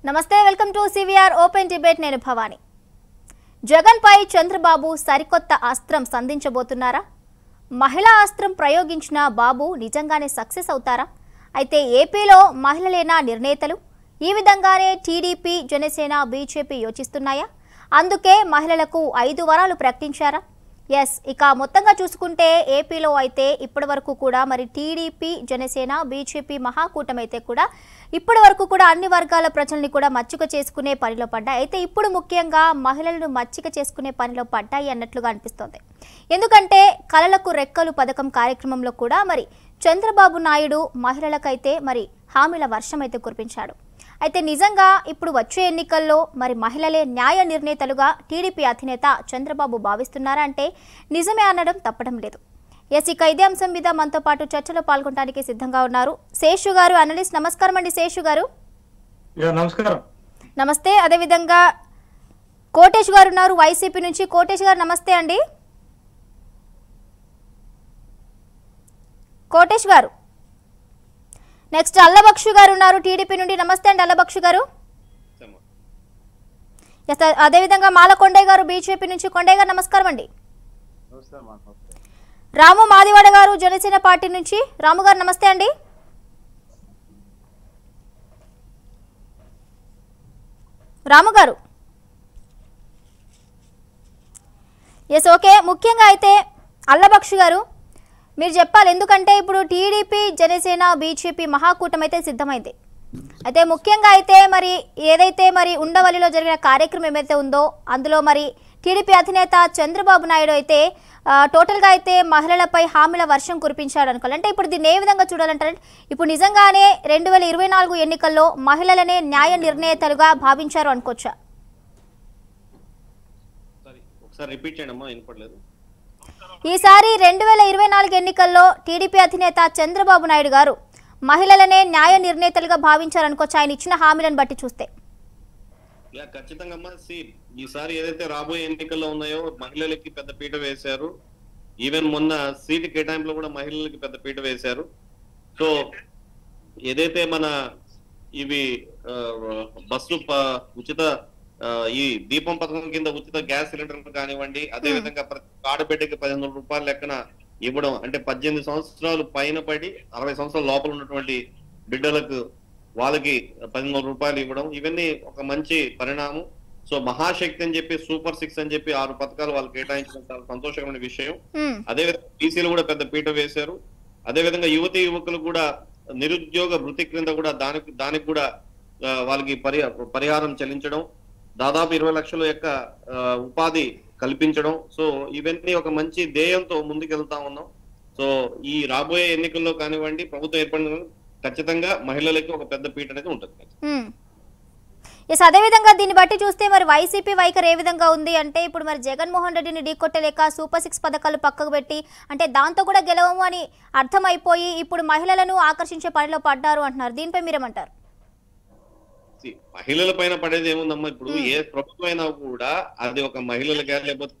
నమస్తే welcome to CVR open debate నేను భవాని జగన్ పై చంద్రబాబు సరికొత్త అస్త్రం సంధించబోతున్నారా మహిళా అస్త్రం ప్రయోగించిన బాబు నిజంగానే సక్సెస్ అవుతారా అయితే ఏపీలో మహిళలేనా నిర్ణేతలు ఈ విధంగానే టీడీపీ జనసేన బీజేపీ యోచిస్తున్నాయా అందుకే మహిళలకు ఐదు వరాలు ప్రకటించారా ఎస్ ఇక మొత్తంగా చూసుకుంటే ఏపీలో అయితే ఇప్పటి వరకు కూడా మరి టీడీపీ జనసేన బీజేపీ మహాకూటమి అయితే కూడా ఇప్పటి వరకు కూడా అన్ని వర్గాల ప్రజల్ని కూడా మచ్చిక చేసుకునే పనిలో పడ్డాయి అయితే ఇప్పుడు ముఖ్యంగా మహిళలను మచ్చిక చేసుకునే పనిలో పడ్డాయి అన్నట్లుగా అనిపిస్తోంది ఎందుకంటే కలలకు రెక్కలు పథకం కార్యక్రమంలో కూడా మరి చంద్రబాబు నాయుడు మహిళలకైతే మరి హామీల వర్షం అయితే కురిపించాడు అయితే నిజంగా ఇప్పుడు వచ్చే ఎన్నికల్లో మరి మహిళలే న్యాయ నిర్ణేతలుగా టీడీపీ అధినేత చంద్రబాబు భావిస్తున్నారా అంటే నిజమే అనడం తప్పడం లేదు ఎస్ ఇక ఇదే అంశం మీద మనతో పాటు చర్చలో పాల్గొనడానికి సిద్ధంగా ఉన్నారు శేషు గారు అనలిస్ట్ నమస్కారం అండి శేషు గారు యా నమస్కారం నమస్తే అదేవిధంగా కోటేష్ గారు ఉన్నారు వైసీపీ నుంచి కోటేష్ గారు నమస్తే అండి కోటేష్ గారు నెక్స్ట్ అల్లబక్షు గారు ఉన్నారు టీడీపీ నుండి నమస్తే అండి అల్లబక్షు గారు ఎస్ అదేవిధంగా మాల కొండయ్య గారు బీజేపీ నుంచి కొండయ్య గారు నమస్కారం అండి రాము మాదివాడ గారు జనసేన పార్టీ నుంచి రాము గారు నమస్తే అండి రాము గారు ఎస్ ఓకే ముఖ్యంగా అయితే అల్లబక్షు గారు మీరు చెప్పాలి ఎందుకంటే ఇప్పుడు టీడీపీ జనసేన బీజేపీ మహాకూటమి అయితే సిద్ధమైంది అయితే ముఖ్యంగా అయితే మరి ఏదైతే మరి ఉండవల్లిలో జరిగిన కార్యక్రమం ఏమైతే ఉందో అందులో మరి టీడీపీ అధినేత చంద్రబాబు నాయుడు అయితే ఆ, టోటల్గా అయితే మహిళలపై హామీల వర్షం కురిపించాడు అనుకోవాలి అంటే ఇప్పుడు దీన్ని ఏ విధంగా చూడాలంటారు ఇప్పుడు నిజంగానే రెండు వేల ఇరవై నాలుగు ఎన్నికల్లో మహిళలనే న్యాయ నిర్ణేతలుగా భావించారు అనుకోవచ్చా ఒకసారి ఒకసారి రిపీట్ చేయండి అమ్మా వినపడలేదు ఈసారి రెండు వేల ఇరవై నాలుగు ఎన్నికల్లో టీడీపీ అధినేత చంద్రబాబు నాయుడు గారు మహిళలనే న్యాయ నిర్ణేతలుగా భావించారనుకోవచ్చు ఆయన ఇచ్చిన హామీలను బట్టి చూస్తే యా ఖచ్చితంగా అమ్మా సి ఈసారి ఏదైతే రాబోయే ఎన్నికల్లో ఉన్నాయో మహిళలకి పెద్ద పీట వేశారు ఈవెన్ మొన్న సీటు కేటాయింపులో కూడా మహిళలకి పెద్ద పీట వేశారు సో ఏదైతే మన ఇవి ఆ, బస్సు ప- ఉచిత ఆ, ఈ దీపం పథకం కింద ఉచిత గ్యాస్ సిలిండర్ కానివ్వండి అదే విధంగా ప్రతి ఆడబిడ్డకి పదిహేను వందల రూపాయల లెక్కన ఇవ్వడం అంటే పద్దెనిమిది సంవత్సరాలు పైన పడి అరవై సంవత్సరాల లోపల ఉన్నటువంటి బిడ్డలకు వాళ్ళకి పదిహేను వందల రూపాయలు ఇవ్వడం ఇవన్నీ ఒక మంచి పరిణామం సో మహాశక్తి అని చెప్పి సూపర్ సిక్స్ అని చెప్పి ఆరు పథకాలు వాళ్ళు కేటాయించడం చాలా సంతోషకరమైన విషయం ఉమ్, అదే విధంగా బీసీలు కూడా పెద్ద పీట వేశారు అదే విధంగా యువతి యువకులు కూడా నిరుద్యోగ వృత్తి క్రింద కూడా దానికి దానికి కూడా ఆ, వాళ్ళకి పరి పరిహారం చెల్లించడం దాదాపు ఇరవై లక్షల యొక్క ఆ, ఉపాధి కల్పించడం సో ఇవన్నీ ఒక మంచి ధ్యేయంతో ముందుకెళ్తా ఉన్నాం సో ఈ రాబోయే ఎన్నికల్లో కానివ్వండి ప్రభుత్వం ఏర్పడిన ఖచ్చితంగా మహిళలకి ఒక పెద్ద పీట అనేది ఉంటుంది ఉమ్. ఎస్ అదేవిధంగా దీన్ని బట్టి చూస్తే మరి వైసీపీ వైఖరి ఏ విధంగా ఉంది అంటే ఇప్పుడు మరి జగన్మోహన్ రెడ్డిని ఢీకొట్టలేక సూపర్ సిక్స్ పథకాలు పక్కకు పెట్టి అంటే దాంతో కూడా గెలవము అని అర్థమైపోయి ఇప్పుడు మహిళలను ఆకర్షించే పనిలో పడ్డారు అంటున్నారు దీనిపై మీరేమంటారు See, మహిళల పైన పడేది ఏముందమ్మా ఇప్పుడు ఏ ప్రభుత్వం అయినా కూడా అది ఒక మహిళలకా లేకపోతే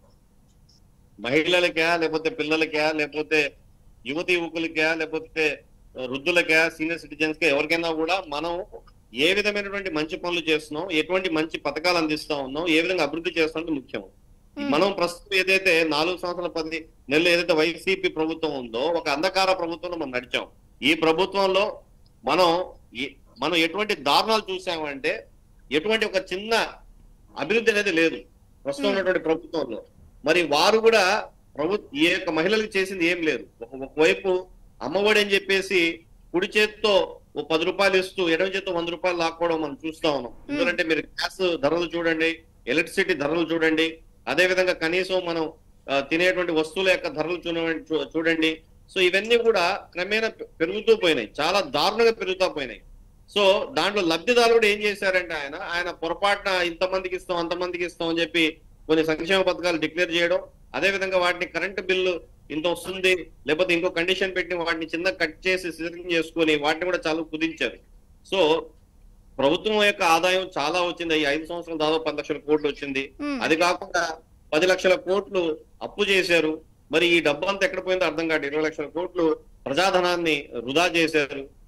మహిళలకా లేకపోతే పిల్లలకా లేకపోతే యువతి యువకులకా లేకపోతే వృద్ధులకా సీనియర్ సిటిజన్స్ కా ఎవరికైనా కూడా మనం ఏ విధమైనటువంటి మంచి పనులు చేస్తున్నాం ఎటువంటి మంచి పథకాలు అందిస్తా ఉన్నాం ఏ విధంగా అభివృద్ధి చేస్తాం ముఖ్యం Hmm. మనం ప్రస్తుతం ఏదైతే నాలుగు సంవత్సరాల పది నెలలు ఏదైతే వైసీపీ ప్రభుత్వం ఉందో ఒక అంధకార ప్రభుత్వంలో మనం నడిచాం ఈ ప్రభుత్వంలో మనం ఈ- మనం ఎటువంటి దారుణాలు చూసామంటే ఎటువంటి ఒక చిన్న అభివృద్ధి అనేది లేదు ప్రస్తుతం ఉన్నటువంటి ప్రభుత్వంలో మరి వారు కూడా ప్రభుత్వ ఏ యొక్క మహిళలకు చేసింది ఏం లేదు ఒక- ఒకవైపు అమ్మఒడి అని చెప్పేసి కుడి చేత్తో ఓ పది రూపాయలు ఇస్తూ ఎడమ చేత్తో వంద రూపాయలు లాక్కోవడం మనం చూస్తా ఉన్నాం ఎందుకంటే మీరు గ్యాస్ ధరలు చూడండి ఎలక్ట్రిసిటీ ధరలు చూడండి అదే విధంగా కనీసం మనం ఆ, తినేటువంటి వస్తువుల యొక్క ధరలు చూడండి చూ- చూడండి సో ఇవన్నీ కూడా క్రమేణా పె- పెరుగుతూ పోయినాయి చాలా దారుణంగా పెరుగుతూ పోయినాయి సో దాంట్లో లబ్ధిదారుడు ఏం చేశారంటే ఆయన ఆయన పొరపాటున ఇంతమందికి ఇస్తాం అంతమందికి ఇస్తాం అని చెప్పి కొన్ని సంక్షేమ పథకాలు డిక్లేర్ చేయడం అదే విధంగా వాటిని కరెంటు బిల్లు ఇంత వస్తుంది లేకపోతే ఇంకో కండిషన్ పెట్టి వాటిని చిన్న కట్ చేసి సిజరింగ్ చేసుకొని వాటిని కూడా చాలా కుదించారు సో ప్రభుత్వం యొక్క ఆదాయం చాలా వచ్చింది ఈ ఐదు సంవత్సరాలు దాదాపు పది లక్షల కోట్లు వచ్చింది ఉమ్, అది కాకుండా పది లక్షల కోట్లు అప్పు చేశారు మరి ఈ డబ్బు అంతా ఎక్కడ పోయిందో అర్థం కాదు ఇరవై లక్షల కోట్లు ప్రజాధనాన్ని వృధా చేశారు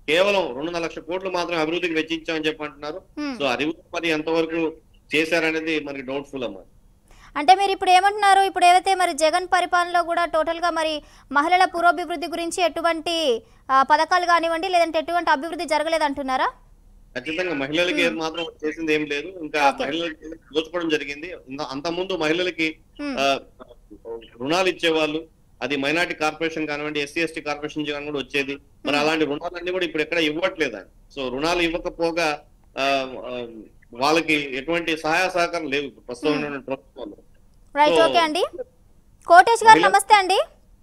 కేవలం రెండున్నర లక్షల కోట్లు మాత్రం అభివృద్ధికి వెచ్చించామని చెప్పి అంటున్నారు హ్మ్. సో అది కూడా మరి ఎంతవరకు చేశారనేది మనకి డౌట్ఫుల్ అమ్మా అంటే మీరు ఇప్పుడు ఏమంటున్నారు ఇప్పుడు ఏవైతే మరి జగన్ పరిపాలనలో కూడా టోటల్గా మరి మహిళల పురోభివృద్ధి గురించి ఎటువంటి ఆ, పథకాలు కానివ్వండి లేదంటే ఎటువంటి అభివృద్ధి జరగలేదంటున్నారా ఖచ్చితంగా మహిళలకి ఏం మాత్రం చేసింది ఏం లేదు ఇంకా Okay. మహిళలకి దోచుకోవడం జరిగింది అంత ముందు మహిళలకి హ్మ్. ఆ, రుణాలు ఇచ్చేవాళ్ళు అది మైనార్టీ కార్పొరేషన్ కానివ్వండి ఎస్సీ ఎస్టీ కార్పొరేషన్ నుంచి కానివ్వండి వచ్చేది మరి అలాంటి రుణాలన్నీ కూడా ఇప్పుడు ఎక్కడ ఇవ్వట్లేదు ఆయన సో రుణాలు ఇవ్వకపోగా ఆ, ఆ, వాళ్ళకి ఎటువంటి సహాయ సహకారం లేవు ఇప్పుడు ప్రస్తుతం ఉన్నటువంటి ప్రభుత్వంలో రైట్ సో- ఓకే అండి కోటేష్ గారు మహిళ- నమస్తే అండి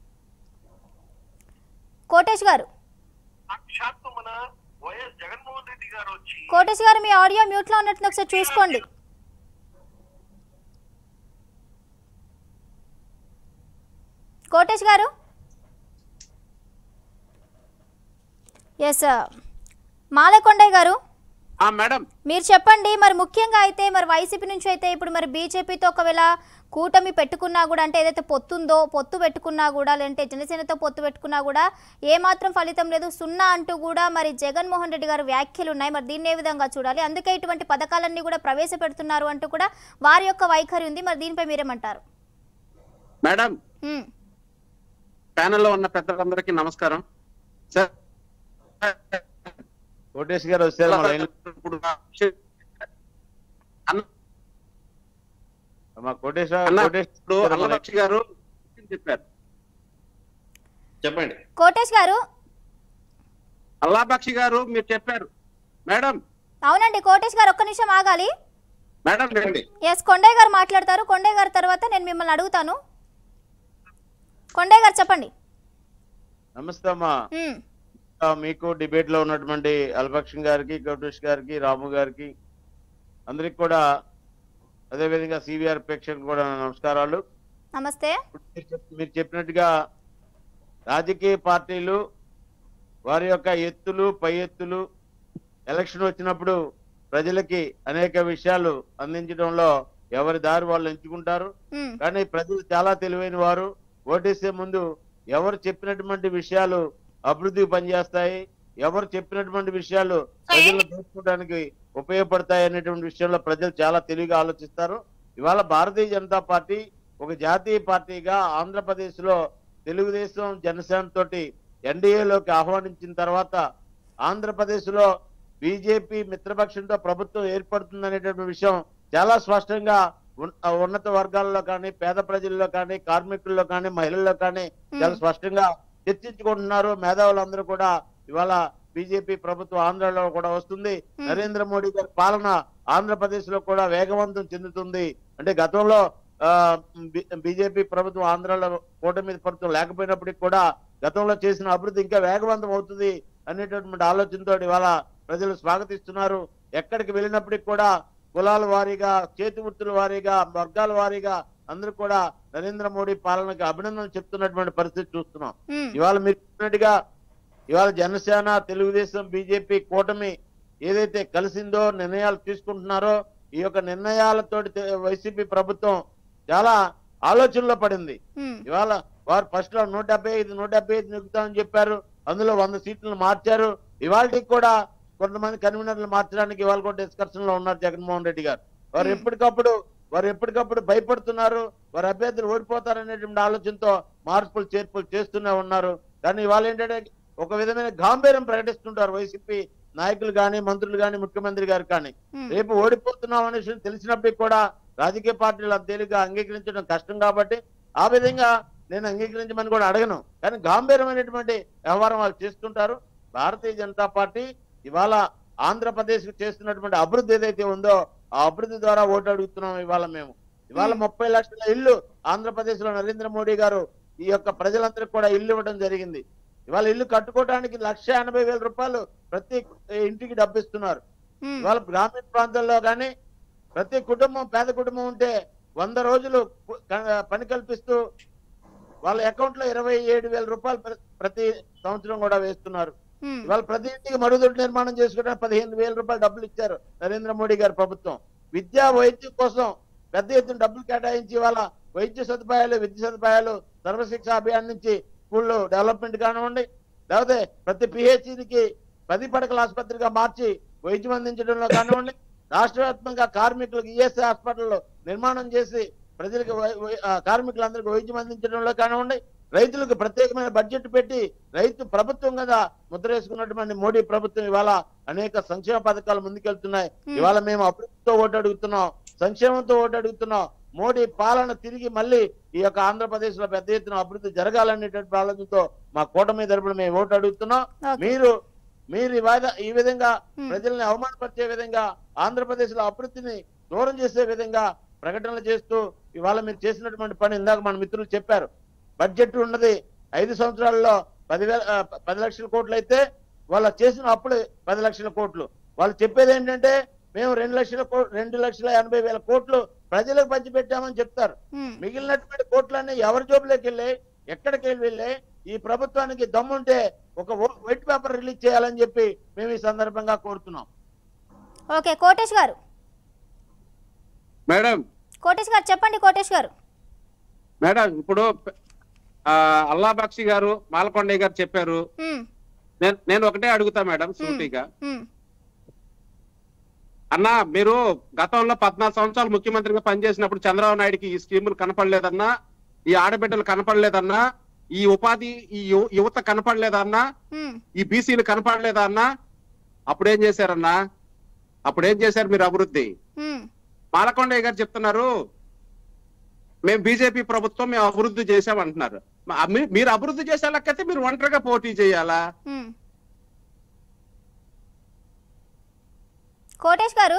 కోటేష్ గారు సాక్షాత్తు మన వైఎస్ జగన్మోహన్ రెడ్డి గారు వచ్చి కోటేష్ గారు మీ ఆడియో మ్యూట్ లో ఉన్నట్టు ఒకసారి చూసుకోండి కోటేష్ గారు ఎస్ మాలకొండయ్య గారు ఆ మేడం మీరు చెప్పండి మరి ముఖ్యంగా అయితే మరి వైసీపీ నుంచి అయితే ఇప్పుడు మరి బీజేపీతో ఒకవేళ కూటమి పెట్టుకున్నా కూడా అంటే ఏదైతే పొత్తుందో పొత్తు పెట్టుకున్నా కూడా లేదంటే జనసేనతో పొత్తు పెట్టుకున్నా కూడా ఏమాత్రం ఫలితం లేదు సున్నా అంటూ కూడా మరి జగన్మోహన్ రెడ్డి గారు వ్యాఖ్యలు ఉన్నాయి మరి దీన్ని ఏ విధంగా చూడాలి అందుకే ఇటువంటి పథకాలన్నీ కూడా ప్రవేశపెడుతున్నారు అంటూ కూడా వారి యొక్క వైఖరి ఉంది మరి దీనిపై మీరేమంటారు మేడం ఉమ్, ప్యానెల్లో ఉన్న పెద్దలందరికీ నమస్కారం సార్ కోటేష్ గారు వచ్చారు మా లైన్ ఇప్పుడు నా విషయం- అన్న మా కోటేష్ అన్న, కోటేష్ ఇప్పుడు వచ్చారు మా లైన్. అల్లలక్షి గారు చెప్పారు చెప్పండి కోటేష్ గారు అల్లాబక్షి గారు మీరు చెప్పారు మేడం అవునండి కోటేష్ గారు ఒక్క నిమిషం ఆగాలి మేడం చెప్పండి ఎస్ కొండయ్య గారు మాట్లాడతారు కొండయ్య గారి తర్వాత నేను మిమ్మల్ని అడుగుతాను కొండయ్య గారు చెప్పండి నమస్తే అమ్మా ఉమ్, ఆ, మీకు డిబేట్ లో ఉన్నటువంటి అల్పక్షం గారికి కోటేష్ గారికి రాము గారికి అందరికి కూడా అదే విధంగా సివిఆర్ ప్రేక్షకులకు కూడా నా నమస్కారాలు నమస్తే మీరు చెప్- మీరు చెప్పినట్టుగా రాజకీయ పార్టీలు వారి యొక్క ఎత్తులు పై ఎత్తులు ఎలక్షన్ వచ్చినప్పుడు ప్రజలకి అనేక విషయాలు అందించడంలో ఎవరి దారి వాళ్ళు ఎంచుకుంటారు ఉమ్, కానీ ప్రజలు చాలా తెలివైన వారు ఓటేసే ముందు ఎవరు చెప్పినటువంటి విషయాలు అభివృద్ధికి పనిచేస్తాయి ఎవరు చెప్పినటువంటి విషయాలు ప్రజలు తెలుసుకోవడానికి ఉపయోగపడతాయి అనేటువంటి విషయంలో ప్రజలు చాలా తెలివిగా ఆలోచిస్తారు ఇవాళ భారతీయ జనతా పార్టీ ఒక జాతీయ పార్టీగా ఆంధ్రప్రదేశ్ లో తెలుగుదేశం జనసేన తోటి ఎన్డీఏలోకి ఆహ్వానించిన తర్వాత ఆంధ్రప్రదేశ్ లో బీజేపీ మిత్రపక్షంతో ప్రభుత్వం ఏర్పడుతుందనేటువంటి విషయం చాలా స్పష్టంగా ఉన్- ఆ ఉన్నత వర్గాల్లో కానీ పేద ప్రజల్లో కానీ కార్మికుల్లో కానీ మహిళల్లో కానీ చాలా స్పష్టంగా చర్చించుకుంటున్నారు మేధావులందరూ కూడా ఇవాళ బీజేపీ ప్రభుత్వం ఆంధ్రలో కూడా వస్తుంది నరేంద్ర మోడీ గారి పాలన ఆంధ్రప్రదేశ్ లో కూడా వేగవంతం చెందుతుంది అంటే గతంలో ఆ, బి- బీజేపీ ప్రభుత్వం ఆంధ్రాలో కూటమి ప్రభుత్వం లేకపోయినప్పటికీ కూడా గతంలో చేసిన అభివృద్ధి ఇంకా వేగవంతం అవుతుంది అనేటటువంటి ఆలోచనతో ఇవాళ ప్రజలు స్వాగతిస్తున్నారు ఎక్కడికి వెళ్ళినప్పటికీ కూడా కులాల వారీగా చేతి వృత్తుల వారీగా వర్గాల వారీగా అందరూ కూడా నరేంద్ర మోడీ పాలనకి అభినందనలు చెప్తున్నటువంటి పరిస్థితి చూస్తున్నాం ఉమ్, ఇవాళ మీరు చెప్పినట్టుగా ఇవాళ జనసేన తెలుగుదేశం బీజేపీ కూటమి ఏదైతే కలిసిందో నిర్ణయాలు తీసుకుంటున్నారో ఈ యొక్క నిర్ణయాలతోటి తె- వైసీపీ ప్రభుత్వం చాలా ఆలోచనలో పడింది ఉమ్, ఇవాళ వారు ఫస్ట్ లో నూట డెబ్బై ఐదు నూట డెబ్బై ఐదు నిగుతామని చెప్పారు అందులో వంద సీట్లను మార్చారు ఇవాళకి కూడా కొంతమంది కన్వీనర్లు మార్చడానికి ఇవాళ కూడా డిస్కషన్ లో ఉన్నారు జగన్మోహన్ రెడ్డి గారు వారు ఎప్పటికప్పుడు వారు ఎప్పటికప్పుడు భయపడుతున్నారు వారి అభ్యర్థులు ఓడిపోతారనేటువంటి ఆలోచనతో మార్పులు చేర్పులు చేస్తూనే ఉన్నారు కానీ ఇవాళ ఏంటంటే ఒక విధమైన గాంభీర్యం ప్రకటిస్తుంటారు వైసీపీ నాయకులు కానీ మంత్రులు కానీ ముఖ్యమంత్రి గారు కానీ ఉమ్, రేపు ఓడిపోతున్నాం అనే విషయం తెలిసినప్పటికీ కూడా రాజకీయ పార్టీలు అంత తేలిగ్గా అంగీకరించడం కష్టం కాబట్టి ఆ విధంగా నేను అంగీకరించమని కూడా అడగను కానీ గాంభీర్యమైనటువంటి వ్యవహారం వాళ్ళు చేస్తుంటారు భారతీయ జనతా పార్టీ ఇవాళ ఆంధ్రప్రదేశ్ కు చేస్తున్నటువంటి అభివృద్ధి ఏదైతే ఉందో ఆ అభివృద్ధి ద్వారా ఓటు అడుగుతున్నాం ఇవాళ మేము ఇవాళ ముప్పై లక్షల ఇల్లు ఆంధ్రప్రదేశ్ లో నరేంద్ర మోడీ గారు ఈ యొక్క ప్రజలందరికీ కూడా ఇల్లు ఇవ్వడం జరిగింది ఇవాళ ఇల్లు కట్టుకోవడానికి లక్ష ఎనభై వేల రూపాయలు ప్రతి ఇంటికి డబ్బిస్తున్నారు ఉమ్, ఇవాళ గ్రామీణ ప్రాంతాల్లో కానీ ప్రతి కుటుంబం పేద కుటుంబం ఉంటే వంద రోజులు పు- క- పని కల్పిస్తూ వాళ్ళ అకౌంట్ లో ఇరవై ఏడు వేల రూపాయలు ప్ర- ప్రతి సంవత్సరం కూడా వేస్తున్నారు ఉమ్, ఇవాళ ప్రతి ఇంటికి మరుగుదొడ్డి నిర్మాణం చేసుకోవడానికి పదిహేను వేల రూపాయలు డబ్బులు ఇచ్చారు నరేంద్ర మోడీ గారి ప్రభుత్వం విద్యా వైద్యం కోసం పెద్ద ఎత్తున డబ్బులు కేటాయించి ఇవాళ వైద్య సదుపాయాలు విద్య సదుపాయాలు సర్వశిక్ష అభియాన్ నుంచి స్కూల్లో డెవలప్మెంట్ కానివ్వండి లేకపోతే ప్రతి పిహెచ్డికి పది పడకల ఆసుపత్రిగా మార్చి వైద్యం అందించడంలో కానివ్వండి రాష్ట్ర వ్యాప్తంగా కార్మికులకు ఈఎస్ఐ హాస్పిటల్లో నిర్మాణం చేసి ప్రజలకు వై- వై- ఆ, కార్మికులందరికీ వైద్యం అందించడంలో కానివ్వండి రైతులకు ప్రత్యేకమైన బడ్జెట్ పెట్టి రైతు ప్రభుత్వం కదా ముద్ర వేసుకున్నటువంటి మోడీ ప్రభుత్వం ఇవాళ అనేక సంక్షేమ పథకాలు ముందుకెళ్తున్నాయి Hmm. ఇవాళ మేము అభివృద్ధితో ఓటు అడుగుతున్నాం సంక్షేమంతో ఓటు అడుగుతున్నాం మోడీ పాలన తిరిగి మళ్ళీ ఈ యొక్క ఆంధ్రప్రదేశ్ లో పెద్ద ఎత్తున అభివృద్ధి జరగాలనేటువంటి ఆలోచనతో మా కూటమి తరపున మేము ఓటు అడుగుతున్నాం ఓకే. మీరు మీరు ఈ వాయిదా ఈ విధంగా Hmm. ప్రజల్ని అవమానపరిచే విధంగా ఆంధ్రప్రదేశ్ లో అభివృద్ధిని దూరం చేసే విధంగా ప్రకటనలు చేస్తూ ఇవాళ మీరు చేసినటువంటి పని ఇందాక మన మిత్రులు చెప్పారు బడ్జెట్ ఉన్నది ఐదు సంవత్సరాల్లో పదివేల ఆ, పది లక్షల కోట్లు అయితే వాళ్ళ చేసిన అప్పులు పది లక్షల కోట్లు వాళ్ళు చెప్పేది ఏంటంటే మేము రెండు లక్షల కో- రెండు లక్షల ఎనభై వేల కోట్లు ప్రజలకు పంచిపెట్టామని చెప్తారు ఉమ్, మిగిలినటువంటి కోట్లన్నీ ఎవరి జోబులోకి వెళ్ళి ఎక్కడికి వెళ్ళి ఈ ప్రభుత్వానికి దమ్ముంటే ఒక ఓ- వైట్ పేపర్ రిలీజ్ చేయాలని చెప్పి మేము ఈ సందర్భంగా కోరుతున్నాం ఓకే కోటేష్ గారు మేడం కోటేష్ గారు చెప్పండి కోటేష్ గారు మేడం ఇప్పుడు ఆ, అల్లా బక్షి గారు మాలకొండయ్య గారు చెప్పారు ఉమ్, నేను నేను ఒకటే అడుగుతా మేడం సూటిగా ఉమ్, అన్నా మీరు గతంలో పద్నాలుగు సంవత్సరాలు ముఖ్యమంత్రిగా పనిచేసినప్పుడు చంద్రబాబు నాయుడుకి ఈ స్కీములు కనపడలేదన్నా ఈ ఆడబిడ్డలు కనపడలేదన్నా ఈ ఉపాధి ఈ యు- యువత కనపడలేదన్నా ఉమ్, ఈ బీసీలు కనపడలేదన్నా అప్పుడేం చేశారన్నా అప్పుడేం చేశారు మీరు అభివృద్ధి ఉమ్, మాలకొండయ్య గారు చెప్తున్నారు మేము బీజేపీ ప్రభుత్వం మేము అభివృద్ధి చేశామంటున్నారు మ- మీ- మీరు అభివృద్ధి చేసే లెక్కైతే మీరు ఒంటరిగా పోటీ చేయాలా ఉమ్. కోటేష్ గారు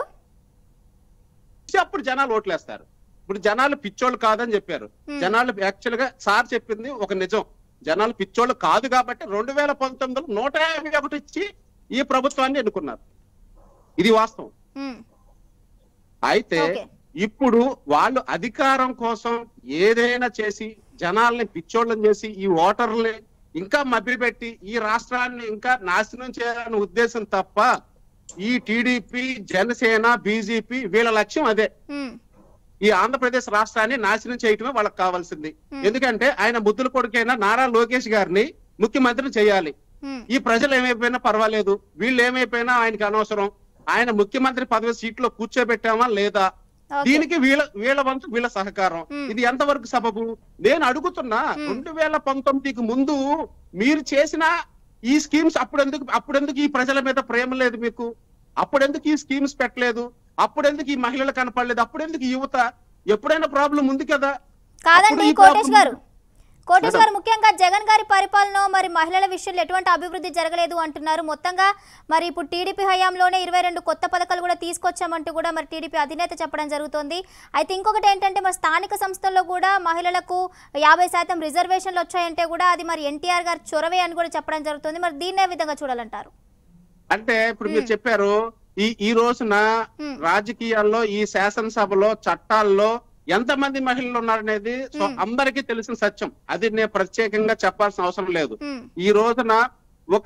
అప్పుడు జనాలు ఓట్లేస్తారు ఇప్పుడు జనాలు పిచ్చోళ్ళు కాదని చెప్పారు Hmm. జనాలు యాక్చువల్ గా సార్ చెప్పింది ఒక నిజం జనాలు పిచ్చోళ్ళు కాదు కాబట్టి రెండు వేల పంతొమ్మిదిలో నూట యాభై ఒకటి ఇచ్చి ఈ ప్రభుత్వాన్ని ఎన్నుకున్నారు ఇది వాస్తవం ఉమ్, అయితే ఓకే. ఇప్పుడు వాళ్ళు అధికారం కోసం ఏదైనా చేసి జనాల్ని పిచ్చోళ్ళని చేసి ఈ ఓటర్ని ఇంకా మభ్యపెట్టి ఈ రాష్ట్రాన్ని ఇంకా నాశనం చేయాలనే ఉద్దేశం తప్ప ఈ టీడీపీ జనసేన బీజేపీ వీళ్ళ లక్ష్యం అదే ఉమ్, ఈ ఆంధ్రప్రదేశ్ రాష్ట్రాన్ని నాశనం చేయటమే వాళ్ళకి కావాల్సింది Hmm. ఎందుకంటే ఆయన ముద్దుల కొడుకైన నారా లోకేష్ గారిని ముఖ్యమంత్రిని చేయాలి ఉమ్, ఈ ప్రజలు ఏమైపోయినా పర్వాలేదు వీళ్ళు ఏమైపోయినా ఆయనకి అనవసరం ఆయన ముఖ్యమంత్రి పదవి సీట్లో కూర్చోబెట్టామా లేదా ఓకే. దీనికి వీళ్ళ వీళ్ళ వంతు వీళ్ళ సహకారం Hmm. ఇది ఎంతవరకు సబబు నేను అడుగుతున్నా Hmm. రెండు వేల పంతొమ్మిదికి ముందు మీరు చేసిన ఈ స్కీమ్స్ అప్పుడెందుకు అప్పుడెందుకు ఈ ప్రజల మీద ప్రేమ లేదు మీకు అప్పుడెందుకు ఈ స్కీమ్స్ పెట్టలేదు అప్పుడెందుకు ఈ మహిళలు కనపడలేదు అప్పుడెందుకు ఈ యువత ఎప్పుడైనా ప్రాబ్లం ఉంది కదా కాదండి అప్పుడు ఈ కోటేష్ ప్రాబ్లం- గారు కోటేష్ మేడం. గారు ముఖ్యంగా జగన్ గారి పరిపాలన మరి మహిళల విషయంలో ఎటువంటి అభివృద్ధి జరగలేదు అంటున్నారు మొత్తంగా మరి ఇప్పుడు టీడీపీ హయాంలోనే ఇరవై రెండు కొత్త పథకాలు కూడా తీసుకొచ్చామంటూ కూడా మరి టీడీపీ అధినేత చెప్పడం జరుగుతోంది అయితే ఇంకొకటి ఏంటంటే మరి స్థానిక సంస్థల్లో కూడా మహిళలకు యాభై శాతం రిజర్వేషన్లు వచ్చాయంటే కూడా అది మరి ఎన్టీఆర్ గారి చొరవే అని కూడా చెప్పడం జరుగుతుంది మరి దీన్నే విధంగా చూడాలంటారు అంటే ఇప్పుడు మీరు Hmm. చెప్పారు ఈ ఈ రోజున Hmm. రాజకీయాల్లో ఈ శాసనసభలో చట్టాల్లో ఎంతమంది మహిళలు ఉన్నారనేది సో Hmm. అందరికీ తెలిసిన సత్యం అది నేను ప్రత్యేకంగా చెప్పాల్సిన అవసరం లేదు ఉమ్, ఈ రోజున ఒక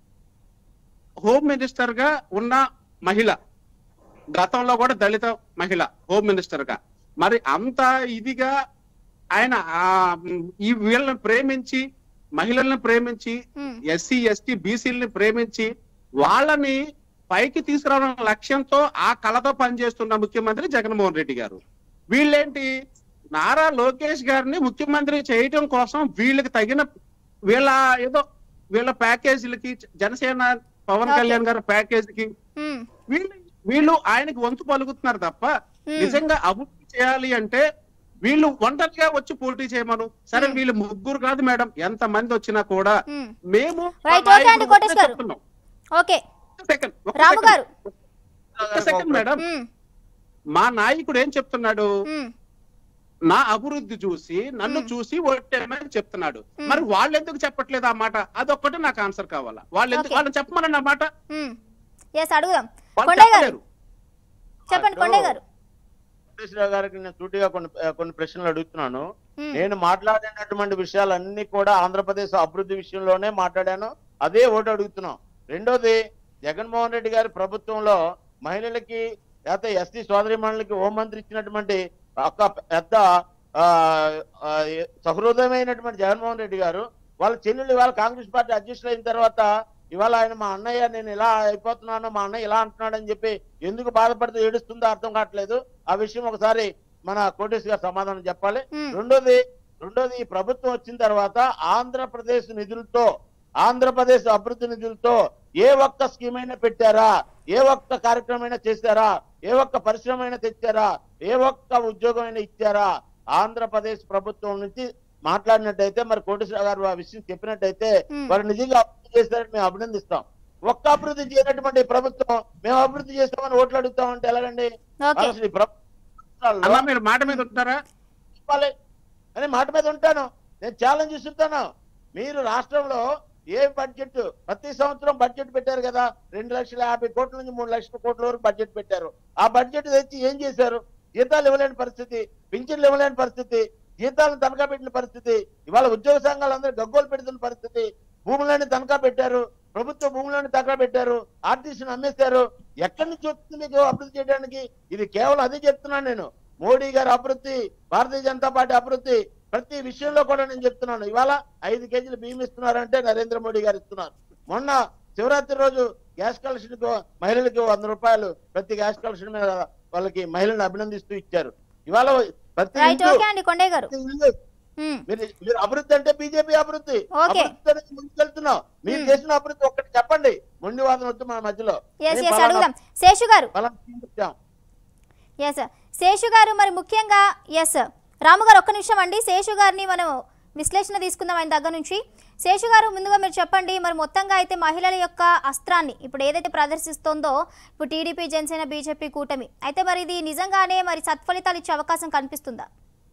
హోమ్ మినిస్టర్ గా ఉన్న మహిళ గతంలో కూడా దళిత మహిళ హోమ్ మినిస్టర్ గా మరి అంత ఇదిగా ఆయన ఆ, ఈ వీళ్ళని ప్రేమించి మహిళల్ని ప్రేమించి ఉమ్, ఎస్సీ ఎస్టీ బీసీలని ప్రేమించి వాళ్ళని పైకి తీసుకురావడం లక్ష్యంతో ఆ కళతో పనిచేస్తున్న ముఖ్యమంత్రి జగన్మోహన్ రెడ్డి గారు వీళ్ళేంటి నారా లోకేష్ గారిని ముఖ్యమంత్రి చేయటం కోసం వీళ్ళకి తగిన వీళ్ళ ఏదో వీళ్ళ ప్యాకేజీలకి జనసేన పవన్ Okay. కళ్యాణ్ గారి ప్యాకేజీకి ఉమ్, వీళ్ళు వీళ్ళు ఆయనకి వంతు పలుకుతున్నారు తప్ప Hmm. నిజంగా అభివృద్ధి చేయాలి అంటే వీళ్ళు ఒంటరిగా వచ్చి పోటీ చేయమను సరే Hmm. వీళ్ళు ముగ్గురు కాదు మేడం ఎంత మంది వచ్చినా కూడా ఉమ్. మేము Right, మా okay అండి, నాయకుడు కోటేష్ ఒకటే గారు. చెప్తున్నాం. ఓకే ఒక్క second, ఒక్క రాము second, గారు ఒక్క second మేడం ఉమ్, మా నాయకుడు ఏం చెప్తున్నాడు ఉమ్, నా అభివృద్ధి చూసి నన్ను Hmm. చూసి ఓటేమని చెప్తున్నాడు Hmm. మరి వాళ్ళు ఎందుకు చెప్పట్లేదు ఆ మాట అదొక్కటి నాకు ఆన్సర్ కావాలా వాళ్ళు ఎందుకు Okay. వాళ్ళని చెప్పమని ఆ మాట ఉమ్. ఎస్ అడుగుదాం వాళ్ళు కొండయ్య గారు చెప్పలేరు చెప్పండి కొండయ్య గారు వెంకటేశ్వరరావు గారికి నేను సూటిగా కొన్ని కొన్ని ప్రశ్నలు అడుగుతున్నాను ఉమ్, నేను మాట్లాడినటువంటి విషయాలన్నీ కూడా ఆంధ్రప్రదేశ్ అభివృద్ధి విషయంలోనే మాట్లాడాను అదే ఓటు అడుగుతున్నాం రెండోది జగన్మోహన్ రెడ్డి గారి ప్రభుత్వంలో మహిళలకి లేకపోతే ఎస్టీ సోదరిమణులకి హోంమంత్రి ఇచ్చినటువంటి ఒక పెద్ద ఆ, ఆ, సహృదయమైనటువంటి జగన్మోహన్ రెడ్డి గారు వాళ్ళ చెల్లెలు వాళ్ళ కాంగ్రెస్ పార్టీ అధ్యక్షులు అయిన తర్వాత ఇవాళ ఆయన మా అన్నయ్య నేను ఇలా అయిపోతున్నాను మా అన్నయ్య ఇలా అంటున్నాడు అని చెప్పి ఎందుకు బాధపడుతూ ఏడుస్తుందో అర్థం కావట్లేదు ఆ విషయం ఒకసారి మన కోటేష్ గారు సమాధానం చెప్పాలి మ్మ్. రెండోది రెండోది ఈ ప్రభుత్వం వచ్చిన తర్వాత ఆంధ్రప్రదేశ్ నిధులతో ఆంధ్రప్రదేశ్ అభివృద్ధి నిధులతో ఏ ఒక్క స్కీమ్ అయినా పెట్టారా ఏ ఒక్క కార్యక్రమం అయినా చేశారా ఏ ఒక్క పరిశ్రమ అయినా తెచ్చారా ఏ ఒక్క ఉద్యోగం అయినా ఇచ్చారా ఆంధ్రప్రదేశ్ ప్రభుత్వం నుంచి మాట్లాడినట్టయితే మరి కోటేశ్వర గారు ఆ విషయం చెప్పినట్టయితే మ్మ్. వారు నిజంగా అభివృద్ధి చేస్తారని మేము అభినందిస్తాం ఒక్క అభివృద్ధి చేయనటువంటి ప్రభుత్వం మేము అభివృద్ధి చేస్తామని ఓట్లు అడుగుతామంటే ఎలాగండి ఓకే అసలు ఈ ప్రభుత్వాల్లో అలా మీరు మాట మీద ఉంటారా చెప్పాలి అని మాట మీద ఉంటాను నేను ఛాలెంజ్ ఇస్తుంటాను మీరు రాష్ట్రంలో ఏ బడ్జెట్ ప్రతి సంవత్సరం బడ్జెట్ పెట్టారు కదా రెండు లక్షల యాభై కోట్ల నుంచి మూడు లక్షల కోట్ల వరకు బడ్జెట్ పెట్టారు ఆ బడ్జెట్ తెచ్చి ఏం చేశారు జీతాలు ఇవ్వలేని పరిస్థితి పింఛన్లు ఇవ్వలేని పరిస్థితి జీతాలను తనఖా పెట్టిన పరిస్థితి ఇవాళ ఉద్యోగ సంఘాలు అందరూ గగ్గోలు పెడుతున్న పరిస్థితి భూములని తనఖా పెట్టారు ప్రభుత్వ భూములను తనఖా పెట్టారు ఆర్టీసీని అమ్మేశారు ఎక్కడి నుంచి వస్తుంది మీకు అభివృద్ధి చేయడానికి ఇది కేవలం అదే చెప్తున్నాను నేను మోడీ గారి అభివృద్ధి భారతీయ జనతా పార్టీ అభివృద్ధి ప్రతి విషయంలో కూడా నేను చెప్తున్నాను ఇవాళ ఐదు కేజీలు బియ్యం ఇస్తున్నారంటే నరేంద్ర మోడీ గారు ఇస్తున్నారు మొన్న శివరాత్రి రోజు గ్యాస్ కలెక్షన్ మహిళలకి వంద రూపాయలు ప్రతి గ్యాస్ కలెక్షన్ మీద వాళ్ళకి మహిళలను అభినందిస్తూ ఇచ్చారు ఇవాళ ప్రతి రైట్ ఇంట్లో- ఓకే అండి కొండయ్య గారు ప్రతి ఇల్లు మ్మ్. మీరు మీరు అభివృద్ధి అంటే బీజేపీ అభివృద్ధి ఓకే. అభివృద్ధి అనేది ముందుకెళ్తున్నాం మీరు మ్మ్. చేసిన అభివృద్ధి ఒక్కటి చెప్పండి మొండి వాదన వద్దు మన మధ్యలో ఎస్ మేము ఎస్ పలానా- అడుగుదాం శేషు గారు పలానా scheme ఇచ్చాం. ఎస్ శేషు గారు మరి ముఖ్యంగా ఎస్ రాము గారు ఒక్క నిమిషం అండి శేషు గారిని మనం విశ్లేషణ తీసుకుందాం ఆయన దగ్గర నుంచి శేషు గారు ముందుగా మీరు చెప్పండి మరి మొత్తంగా అయితే మహిళల యొక్క అస్త్రాన్ని ఇప్పుడు ఏదైతే ప్రదర్శిస్తోందో ఇప్పుడు టీడీపీ జనసేన బీజేపీ కూటమి అయితే మరి ఇది నిజంగానే మరి సత్ఫలితాలు ఇచ్చే అవకాశం కనిపిస్తుందా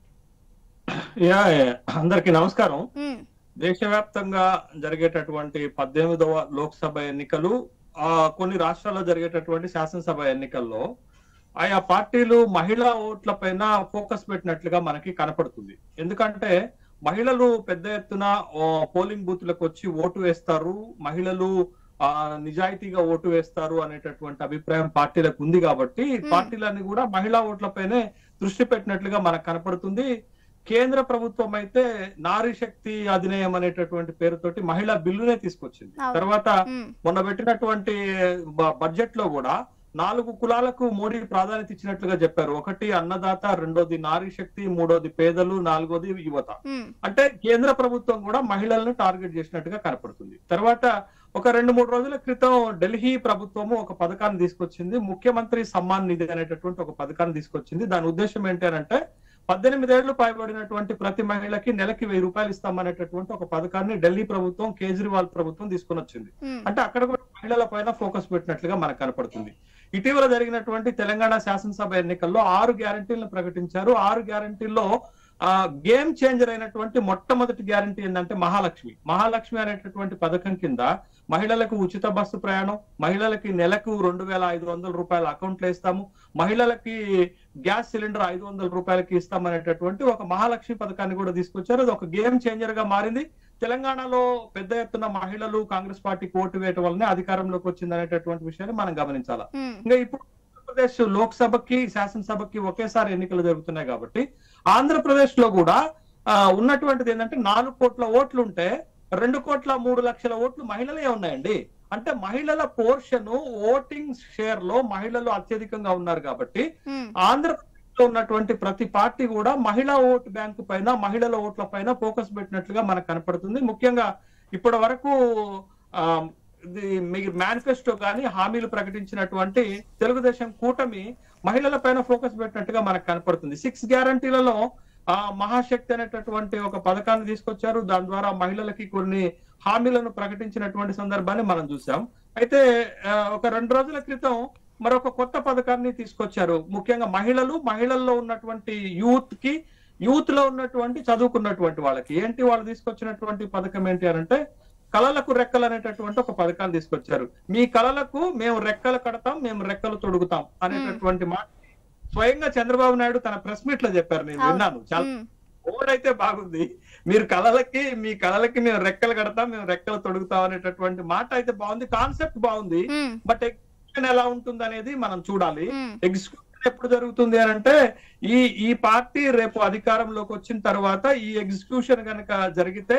యా యా. అందరికీ నమస్కారం మ్మ్. దేశవ్యాప్తంగా జరిగేటటువంటి పద్దెనిమిదవ లోక్సభ ఎన్నికలు ఆ కొన్ని రాష్ట్రాల్లో జరిగేటటువంటి శాసనసభ ఎన్నికల్లో ఆయా పార్టీలు మహిళా ఓట్ల పైన ఫోకస్ పెట్టినట్లుగా మనకి కనపడుతుంది ఎందుకంటే మహిళలు పెద్ద ఎత్తున ఆ, పోలింగ్ బూత్లకు వచ్చి ఓటు వేస్తారు మహిళలు ఆ నిజాయితీగా ఓటు వేస్తారు అనేటటువంటి అభిప్రాయం పార్టీలకు ఉంది కాబట్టి పార్టీలన్నీ కూడా మహిళా ఓట్లపైనే దృష్టి పెట్టినట్లుగా మనకు కనపడుతుంది కేంద్ర ప్రభుత్వం అయితే నారీ శక్తి అధినయం అనేటటువంటి పేరుతోటి మహిళా బిల్లునే తీసుకొచ్చింది అవును. తర్వాత మ్మ్. మొన్న పెట్టినటువంటి బ- బడ్జెట్ లో కూడా నాలుగు కులాలకు మోడీ ప్రాధాన్యత ఇచ్చినట్లుగా చెప్పారు ఒకటి అన్నదాత రెండోది నారీ శక్తి మూడోది పేదలు నాలుగోది యువత మ్మ్. అంటే కేంద్ర ప్రభుత్వం కూడా మహిళలను టార్గెట్ చేసినట్టుగా కనపడుతుంది తర్వాత ఒక రెండు మూడు రోజుల క్రితం ఢిల్లీ ప్రభుత్వము ఒక పథకాన్ని తీసుకొచ్చింది ముఖ్యమంత్రి సమ్మాన్ నిధి అనేటటువంటి ఒక పథకాన్ని తీసుకొచ్చింది దాని ఉద్దేశం ఏంటి అని అంటే పద్దెనిమిదేళ్లు పైబడినటువంటి ప్రతి మహిళకి నెలకి వెయ్యి రూపాయలు ఇస్తామనేటటువంటి ఒక పథకాన్ని ఢిల్లీ ప్రభుత్వం కేజ్రీవాల్ ప్రభుత్వం తీసుకొని వచ్చింది మ్మ్. అంటే అక్కడ కూడా మహిళల పైన ఫోకస్ పెట్టినట్లుగా మనకు కనపడుతుంది ఇటీవల జరిగినటువంటి తెలంగాణ శాసనసభ ఎన్నికల్లో ఆరు గ్యారంటీలను ప్రకటించారు ఆరు గ్యారంటీల్లో ఆ గేమ్ చేంజర్ అయినటువంటి మొట్టమొదటి గ్యారంటీ ఏంటంటే మహాలక్ష్మి మహాలక్ష్మి అనేటటువంటి పథకం కింద మహిళలకు ఉచిత బస్సు ప్రయాణం మహిళలకి నెలకు రెండు వేల ఐదు వందల రూపాయల అకౌంట్లు వేస్తాము మహిళలకి గ్యాస్ సిలిండర్ ఐదు వందల రూపాయలకి ఇస్తామనేటటువంటి ఒక మహాలక్ష్మి పథకాన్ని కూడా తీసుకొచ్చారు అది ఒక గేమ్ చేంజర్ గా మారింది తెలంగాణలో పెద్ద ఎత్తున మహిళలు కాంగ్రెస్ పార్టీకి ఓటు వేయటం వల్లనే అధికారంలోకి వచ్చింది అనేటటువంటి విషయాన్ని మనం గమనించాలి మ్మ్. ఇంకా ఇప్పుడు ఆంధ్రప్రదేశ్ లోక్సభకి శాసనసభకి ఒకేసారి ఎన్నికలు జరుగుతున్నాయి కాబట్టి ఆంధ్రప్రదేశ్ లో కూడా ఆ, ఉన్నటువంటిది ఏంటంటే నాలుగు కోట్ల ఓట్లు ఉంటే రెండు కోట్ల మూడు లక్షల ఓట్లు మహిళలే ఉన్నాయండి అంటే మహిళల పోర్షన్ ఓటింగ్ షేర్ లో మహిళలు అత్యధికంగా ఉన్నారు కాబట్టి మ్మ్. ఆంధ్రప్రదేశ్ లో ఉన్నటువంటి ప్రతి పార్టీ కూడా మహిళా ఓటు బ్యాంకు పైన మహిళల ఓట్ల పైన ఫోకస్ పెట్టినట్లుగా మనకు కనపడుతుంది ముఖ్యంగా ఇప్పటి వరకు ఆ, ఇది మీ మేనిఫెస్టో కానీ హామీలు ప్రకటించినటువంటి తెలుగుదేశం కూటమి మహిళల పైన ఫోకస్ పెట్టినట్టుగా మనకు కనపడుతుంది సిక్స్ గ్యారంటీలలో ఆ మహాశక్తి అనేటటువంటి ఒక పథకాన్ని తీసుకొచ్చారు దాని ద్వారా మహిళలకి కొన్ని హామీలను ప్రకటించినటువంటి సందర్భాన్ని మనం చూసాం అయితే ఆ, ఒక రెండు రోజుల క్రితం మరొక కొత్త పథకాన్ని తీసుకొచ్చారు ముఖ్యంగా మహిళలు మహిళల్లో ఉన్నటువంటి యూత్ కి యూత్ లో ఉన్నటువంటి చదువుకున్నటువంటి వాళ్ళకి ఏంటి వాళ్ళు తీసుకొచ్చినటువంటి పథకం ఏంటి అని అంటే కళలకు రెక్కలు అనేటటువంటి ఒక పథకాన్ని తీసుకొచ్చారు మీ కళలకు మేము రెక్కలు కడతాం మేము రెక్కలు తొడుగుతాం అనేటటువంటి మాట స్వయంగా చంద్రబాబు నాయుడు తన ప్రెస్ మీట్ లో చెప్పారు నేను అవును. విన్నాను చాలా మ్మ్. ఓడ్ అయితే బాగుంది మీరు కళలకి మీ కళలకి మేము రెక్కలు కడతాం మేము రెక్కలు తొడుగుతాం అనేటటువంటి మాట అయితే బాగుంది కాన్సెప్ట్ బాగుంది మ్మ్. బట్ ఎగ్జిక్యూషన్ ఎలా ఉంటుంది అనేది మనం చూడాలి మ్మ్. ఎగ్జిక్యూషన్ ఎప్పుడు జరుగుతుంది అని అంటే ఈ ఈ పార్టీ రేపు అధికారంలోకి వచ్చిన తర్వాత ఈ ఎగ్జిక్యూషన్ గనక జరిగితే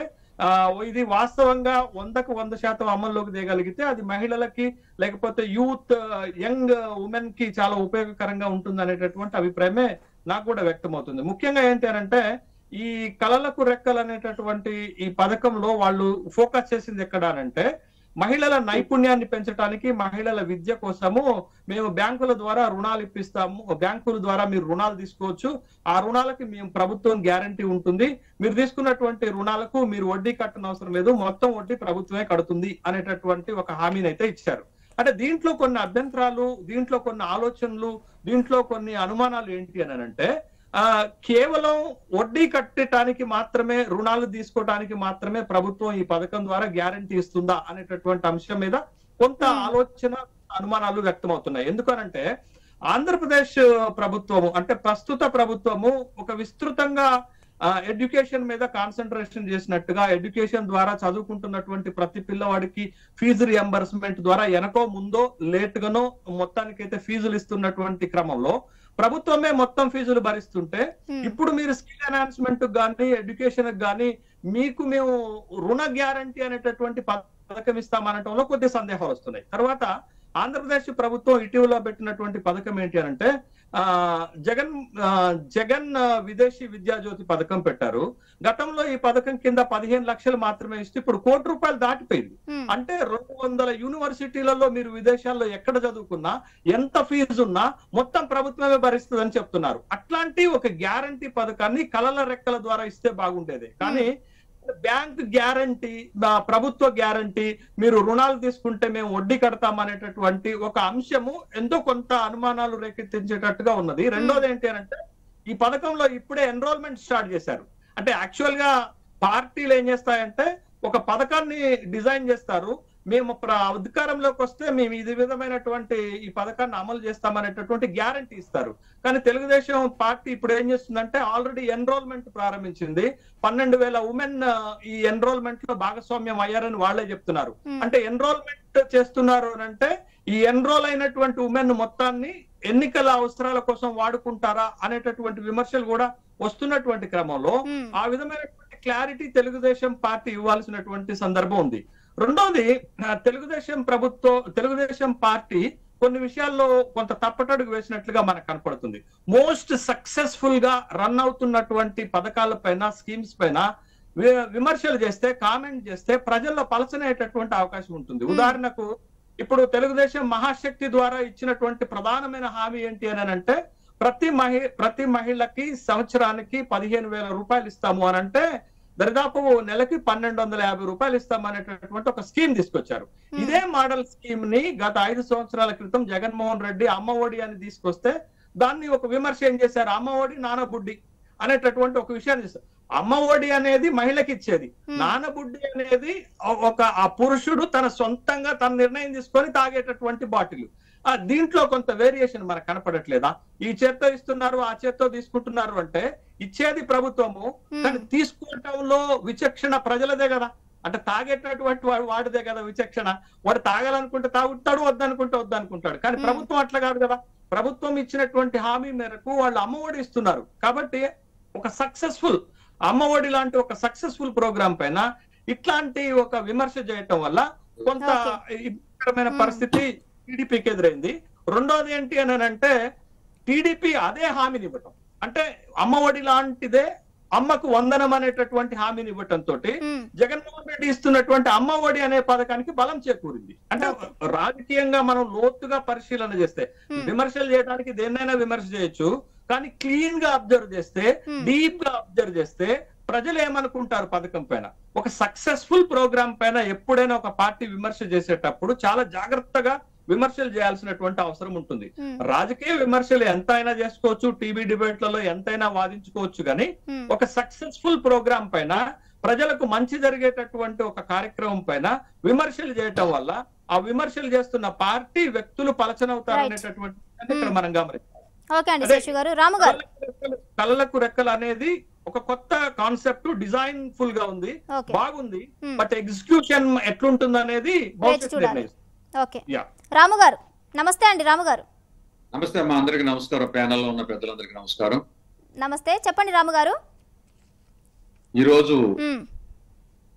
ఆ, ఇది వాస్తవంగా వందకు వంద శాతం అమల్లోకి తేగలిగితే అది మహిళలకి లేకపోతే యూత్ యంగ్ ఉమెన్ కి చాలా ఉపయోగకరంగా ఉంటుంది అనేటటువంటి అభిప్రాయమే నాకు కూడా వ్యక్తమవుతుంది ముఖ్యంగా ఏంటి అంటే ఈ కళలకు రెక్కలు అనేటటువంటి ఈ పథకంలో వాళ్ళు ఫోకస్ చేసింది ఎక్కడ అనంటే మహిళల నైపుణ్యాన్ని పెంచడానికి మహిళల విద్య కోసము మేము బ్యాంకుల ద్వారా రుణాలు ఇప్పిస్తాము బ్యాంకుల ద్వారా మీరు రుణాలు తీసుకోవచ్చు ఆ రుణాలకి మేము ప్రభుత్వం గ్యారంటీ ఉంటుంది మీరు తీసుకున్నటువంటి రుణాలకు మీరు వడ్డీ కట్టనవసరం అవసరం లేదు మొత్తం వడ్డీ ప్రభుత్వమే కడుతుంది అనేటటువంటి ఒక హామీని అయితే ఇచ్చారు అంటే దీంట్లో కొన్ని అభ్యంతరాలు దీంట్లో కొన్ని ఆలోచనలు దీంట్లో కొన్ని అనుమానాలు ఏంటి అని అంటే ఆ కేవలం వడ్డీ కట్టడానికి మాత్రమే రుణాలు తీసుకోవడానికి మాత్రమే ప్రభుత్వం ఈ పథకం ద్వారా గ్యారంటీ ఇస్తుందా అనేటటువంటి అంశం మీద కొంత ఆలోచన అనుమానాలు వ్యక్తమవుతున్నాయి ఎందుకనంటే ఆంధ్రప్రదేశ్ ప్రభుత్వము అంటే ప్రస్తుత ప్రభుత్వము ఒక విస్తృతంగా ఎడ్యుకేషన్ మీద కాన్సన్ట్రేషన్ చేసినట్టుగా ఎడ్యుకేషన్ ద్వారా చదువుకుంటున్నటువంటి ప్రతి పిల్లవాడికి ఫీజు రియంబర్స్మెంట్ ద్వారా వెనకో ముందో లేట్ గానో మొత్తానికైతే ఫీజులు ఇస్తున్నటువంటి క్రమంలో ప్రభుత్వమే మొత్తం ఫీజులు భరిస్తుంటే Hmm. ఇప్పుడు మీరు స్కిల్ ఎన్హాన్స్మెంట్ కానీ ఎడ్యుకేషన్ కానీ మీకు మేము రుణ గ్యారంటీ అనేటటువంటి పథకం ఇస్తామనటంలో కొద్ది సందేహాలు వస్తున్నాయి తర్వాత ఆంధ్రప్రదేశ్ ప్రభుత్వం ఇటీవల పెట్టినటువంటి పథకం ఏంటి అంటే ఆ జగన్ ఆ, జగన్ ఆ, విదేశీ విద్యాజ్యోతి పథకం పెట్టారు గతంలో ఈ పథకం కింద పదిహేను లక్షలు మాత్రమే ఇస్తే ఇప్పుడు కోటి రూపాయలు దాటిపోయింది ఉమ్, అంటే రెండు వందల యూనివర్సిటీలలో మీరు విదేశాల్లో ఎక్కడ చదువుకున్నా ఎంత ఫీజు ఉన్నా మొత్తం ప్రభుత్వమే భరిస్తుందని చెప్తున్నారు అట్లాంటి ఒక గ్యారంటీ పథకాన్ని కలల రెక్కల ద్వారా ఇస్తే బాగుండేది కానీ బ్యాంక్ గ్యారంటీ ప్రభుత్వ గ్యారంటీ మీరు రుణాలు తీసుకుంటే మేము వడ్డీ కడతాం అనేటటువంటి ఒక అంశము ఎంతో కొంత అనుమానాలు రేకెత్తించేటట్టుగా ఉన్నది రెండోది ఏంటి అంటే ఈ పథకంలో ఇప్పుడే ఎన్రోల్మెంట్ స్టార్ట్ చేశారు అంటే యాక్చువల్ గా పార్టీలు ఏం చేస్తాయంటే ఒక పథకాన్ని డిజైన్ చేస్తారు మేము ప్ర- అధికారంలోకి వస్తే మేము ఇది విధమైనటువంటి ఈ పథకాన్ని అమలు చేస్తామనేటటువంటి గ్యారంటీ ఇస్తారు కానీ తెలుగుదేశం పార్టీ ఇప్పుడు ఏం చేస్తుందంటే ఆల్రెడీ ఎన్రోల్మెంట్ ప్రారంభించింది పన్నెండు వేల ఉమెన్ ఈ ఎన్రోల్మెంట్ లో భాగస్వామ్యం అయ్యారని వాళ్ళే చెప్తున్నారు ఉమ్, అంటే ఎన్రోల్మెంట్ చేస్తున్నారు అని అంటే ఈ ఎన్రోల్ అయినటువంటి ఉమెన్ మొత్తాన్ని ఎన్నికల అవసరాల కోసం వాడుకుంటారా అనేటటువంటి విమర్శలు కూడా వస్తున్నటువంటి క్రమంలో ఉమ్, ఆ విధమైనటువంటి క్లారిటీ తెలుగుదేశం పార్టీ ఇవ్వాల్సినటువంటి సందర్భం ఉంది రెండోది ఆ, తెలుగుదేశం ప్రభుత్వం తెలుగుదేశం పార్టీ కొన్ని విషయాల్లో కొంత తప్పటడుగు వేసినట్లుగా మనకు కనపడుతుంది మోస్ట్ సక్సెస్ఫుల్ గా రన్ అవుతున్నటువంటి పథకాల పైన స్కీమ్స్ పైన వి- విమర్శలు చేస్తే కామెంట్ చేస్తే ప్రజల్లో పలచనేటటువంటి అవకాశం ఉంటుంది ఉదాహరణకు ఇప్పుడు తెలుగుదేశం మహాశక్తి ద్వారా ఇచ్చినటువంటి ప్రధానమైన హామీ ఏంటి అని అంటే ప్రతి మహి ప్రతి మహిళకి సంవత్సరానికి పదిహేను వేల రూపాయలు ఇస్తాము అని అంటే దరిదాపు నెలకి పన్నెండు వందల యాభై రూపాయలు ఇస్తామనేటటువంటి ఒక స్కీమ్ తీసుకొచ్చారు ఇదే మోడల్ స్కీమ్ ని గత ఐదు సంవత్సరాల క్రితం జగన్మోహన్ రెడ్డి అమ్మ ఒడి అని తీసుకొస్తే దాన్ని ఒక విమర్శ ఏం చేశారు అమ్మ ఒడి నాన్న బుడ్డి అనేటటువంటి ఒక విషయాన్ని చేశారు అమ్మ ఒడి అనేది మహిళకి ఇచ్చేది Hmm. నాన్న బుడ్డి అనేది ఒ- ఒక ఆ పురుషుడు తన సొంతంగా తన నిర్ణయం తీసుకొని తాగేటటువంటి బాటిల్ ఆ దీంట్లో కొంత వేరియేషన్ మనకు కనపడట్లేదా ఈ చేత్తో ఇస్తున్నారు ఆ చేత్తో తీసుకుంటున్నారు అంటే ఇచ్చేది ప్రభుత్వము కానీ తీసుకోవటంలో విచక్షణ ప్రజలదే కదా అంటే తాగేటటువంటి వాడు వాడిదే కదా విచక్షణ వాడు తాగాలనుకుంటే తాగుతాడు వద్దనుకుంటే వద్దనుకుంటాడు కానీ Hmm. ప్రభుత్వం అట్లా కాదు కదా ప్రభుత్వం ఇచ్చినటువంటి హామీ మేరకు వాళ్ళు అమ్మఒడి ఇస్తున్నారు కాబట్టి ఒక సక్సెస్ఫుల్ అమ్మఒడి లాంటి ఒక సక్సెస్ఫుల్ ప్రోగ్రామ్ పైన ఇట్లాంటి ఒక విమర్శ చేయటం వల్ల కొంత ఇబ్బందికరమైన Hmm. పరిస్థితి టీడీపీకి ఎదురైంది రెండోది ఏంటి అని అంటే టీడీపీ అదే హామీని ఇవ్వటం అంటే అమ్మఒడి లాంటిదే అమ్మకు వందనం అనేటటువంటి హామీని ఇవ్వటం తోటి ఉమ్, జగన్మోహన్ రెడ్డి ఇస్తున్నటువంటి అమ్మ ఒడి అనే పథకానికి బలం చేకూరింది అంటే రాజకీయంగా మనం లోతుగా పరిశీలన చేస్తే Hmm. విమర్శలు చేయడానికి దేన్నైనా విమర్శ చేయొచ్చు కానీ క్లీన్ గా అబ్జర్వ్ చేస్తే Hmm. డీప్ గా అబ్జర్వ్ చేస్తే ప్రజలు ఏమనుకుంటారు పథకం పైన ఒక సక్సెస్ఫుల్ ప్రోగ్రామ్ పైన ఎప్పుడైనా ఒక పార్టీ విమర్శ చేసేటప్పుడు చాలా జాగ్రత్తగా విమర్శలు చేయాల్సినటువంటి అవసరం ఉంటుంది ఉమ్, రాజకీయ విమర్శలు ఎంతైనా చేసుకోవచ్చు టీవీ డిబేట్లలో ఎంతైనా వాదించుకోవచ్చు కానీ ఉమ్, ఒక సక్సెస్ఫుల్ ప్రోగ్రామ్ పైన ప్రజలకు మంచి జరిగేటటువంటి ఒక కార్యక్రమం పైన విమర్శలు చేయటం వల్ల ఆ విమర్శలు చేస్తున్న పార్టీ వ్యక్తులు పలచనవుతారనేటటువంటి విషయాన్ని ఇక్కడ మనం గమనించాలి ఓకే అండి అదే. శేషు గారు రాము గారు కళ్ళకు రెక్కలు- కళ్ళకు రెక్కలు అనేది ఒక కొత్త కాన్సెప్ట్ డిజైన్ ఫుల్ గా ఉంది ఓకే బాగుంది Hmm. బట్ ఎగ్జిక్యూషన్ ఎట్లుంటుంది అనేది భవిష్యత్తు చూడాలి. నిర్ణయిస్తుంది ఓకే యా రాము గారు నమస్తే అండి రాము గారు నమస్తే అమ్మా అందరికి నమస్కారం ప్యానెల్లో ఉన్న పెద్దలందరికీ నమస్కారం నమస్తే చెప్పండి రాము గారు ఈ రోజు ఉమ్,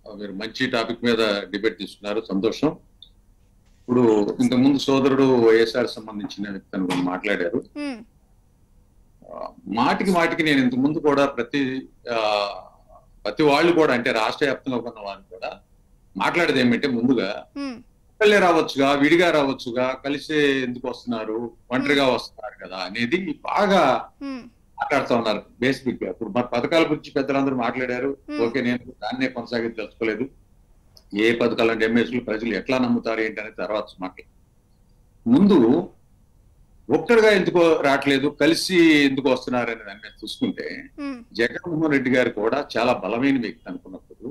మీరు మంచి టాపిక్ మీద డిబేట్ తీసుకున్నారు సంతోషం ఇప్పుడు ఇంతకుముందు సోదరుడు వైఎస్ఆర్ సంబంధించిన వ్యక్తి అని మాట్లాడారు ఉమ్, ఆ, మాటికి మాటికి నేను ఇంతకు ముందు కూడా ప్రతి ఆ, ప్రతి వాళ్ళు కూడా అంటే రాష్ట్ర వ్యాప్తంగా ఉన్న వారు కూడా మాట్లాడేది ఏమంటే ముందుగా ఉమ్, ఒక్కళ్ళే రావచ్చుగా విడిగా రావచ్చుగా కలిసి ఎందుకు వస్తున్నారు ఒంటరిగా వస్తున్నారు కదా అనేది బాగా ఉమ్, మాట్లాడుతూ ఉన్నారు బేసిక్ గా ఇప్పుడు మన పథకాల గురించి పెద్దలందరూ మాట్లాడారు Hmm. ఓకే నేను దాన్నే కొనసాగి తెలుసుకోలేదు ఏ పథకాలు అంటే ఎంఎస్లు ప్రజలు ఎట్లా నమ్ముతారు ఏంటి అనేది తర్వాత మాట్లాడు ముందు ఒక్కడిగా ఎందుకో రావట్లేదు కలిసి ఎందుకు వస్తున్నారు అనే దాన్ని మీద చూసుకుంటే ఉమ్, జగన్మోహన్ రెడ్డి గారు కూడా చాలా బలమైన వ్యక్తి అనుకున్నప్పుడు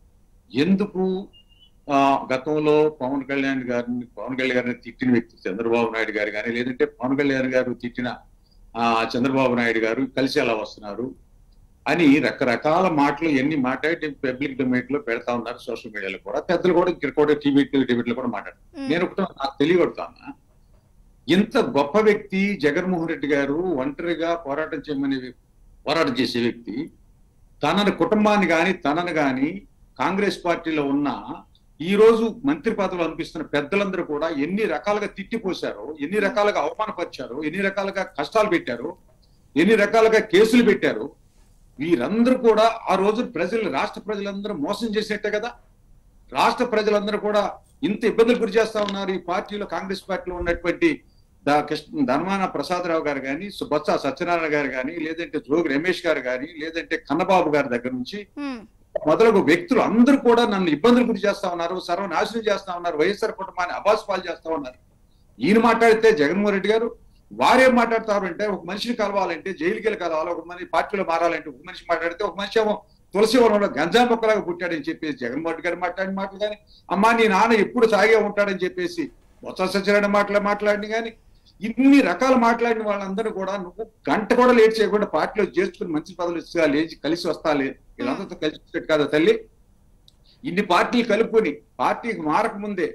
ఎందుకు ఆ గతంలో పవన్ కళ్యాణ్ గారిని పవన్ కళ్యాణ్ గారిని తిట్టిన వ్యక్తి చంద్రబాబు నాయుడు గారు కానీ లేదంటే పవన్ కళ్యాణ్ గారు తిట్టిన ఆ చంద్రబాబు నాయుడు గారు కలిసి ఎలా వస్తున్నారు అని రకరకాల మాటలు ఎన్ని మాట్లాడి పబ్లిక్ డొమైన్ లో పెడతా ఉన్నారు సోషల్ మీడియాలో కూడా పెద్దలు కూడా ఇక్కడ కూడా టీవీ డిబేట్లో కూడా మాట్లాడారు ఉమ్, నేను ఒకటి నాకు తెలియగొడతాను ఇంత గొప్ప వ్యక్తి జగన్మోహన్ రెడ్డి గారు ఒంటరిగా పోరాటం చేయమని వ్యక్తి- పోరాటం చేసే వ్యక్తి తనని కుటుంబాన్ని గాని తనని గాని కాంగ్రెస్ పార్టీలో ఉన్న ఈ రోజు మంత్రి పదవులు అనిపిస్తున్న పెద్దలందరూ కూడా ఎన్ని రకాలుగా తిట్టిపోశారో ఎన్ని రకాలుగా అవమానపరిచారు ఎన్ని రకాలుగా కష్టాలు పెట్టారు ఎన్ని రకాలుగా కేసులు పెట్టారు వీరందరూ కూడా ఆ రోజు ప్రజలు రాష్ట్ర ప్రజలందరూ మోసం చేసేట్టే కదా రాష్ట్ర ప్రజలందరూ కూడా ఇంత ఇబ్బందులు గురి చేస్తా ఉన్నారు ఈ పార్టీలో కాంగ్రెస్ పార్టీలో ఉన్నటువంటి దా కృష్ణ ధర్మాన ప్రసాదరావు గారు కానీ బొత్స సత్యనారాయణ గారు కానీ లేదంటే జోగి రమేష్ గారు కానీ లేదంటే కన్నబాబు గారి దగ్గర నుంచి ఉమ్, మొదలగు వ్యక్తులు అందరూ కూడా నన్ను ఇబ్బందులు గురి చేస్తా ఉన్నారు సర్వనాశనం చేస్తా ఉన్నారు వైఎస్ఆర్ కుటుంబాన్ని అబాస్ పాలు చేస్తా ఉన్నారు ఈయన మాట్లాడితే జగన్మోహన్ రెడ్డి గారు వారేం మాట్లాడతారు అంటే ఒక మనిషిని కలవాలంటే జైలుకి వెళ్ళి కలవాలి ఒక మనిషి పార్టీలో మారాలంటే ఒక మనిషి మాట్లాడితే ఒక మనిషి ఏమో తులసి వనంలో గంజా మొక్కలాగా పుట్టాడని చెప్పేసి జగన్మోహన్ రెడ్డి గారు మాట్లాడిన మాటలు కానీ అమ్మా నీ నాన్న ఎప్పుడు సాగే ఉంటాడని చెప్పేసి బొత్స సత్యనారాయణ మాటలు మాట్లాడిన కానీ ఇన్ని రకాలు మాట్లాడిన వాళ్ళందరూ కూడా నువ్వు గంట కూడా లేట్ చేయకుండా పార్టీలో చేర్చుకుని మంచి పదవులు ఇస్తా లేచి కలిసి వస్తాలే వీళ్ళందరితో కలిసి వచ్చేట్టు కాదా తల్లి ఇన్ని పార్టీలు కలుపుకొని పార్టీకి మారక ముందే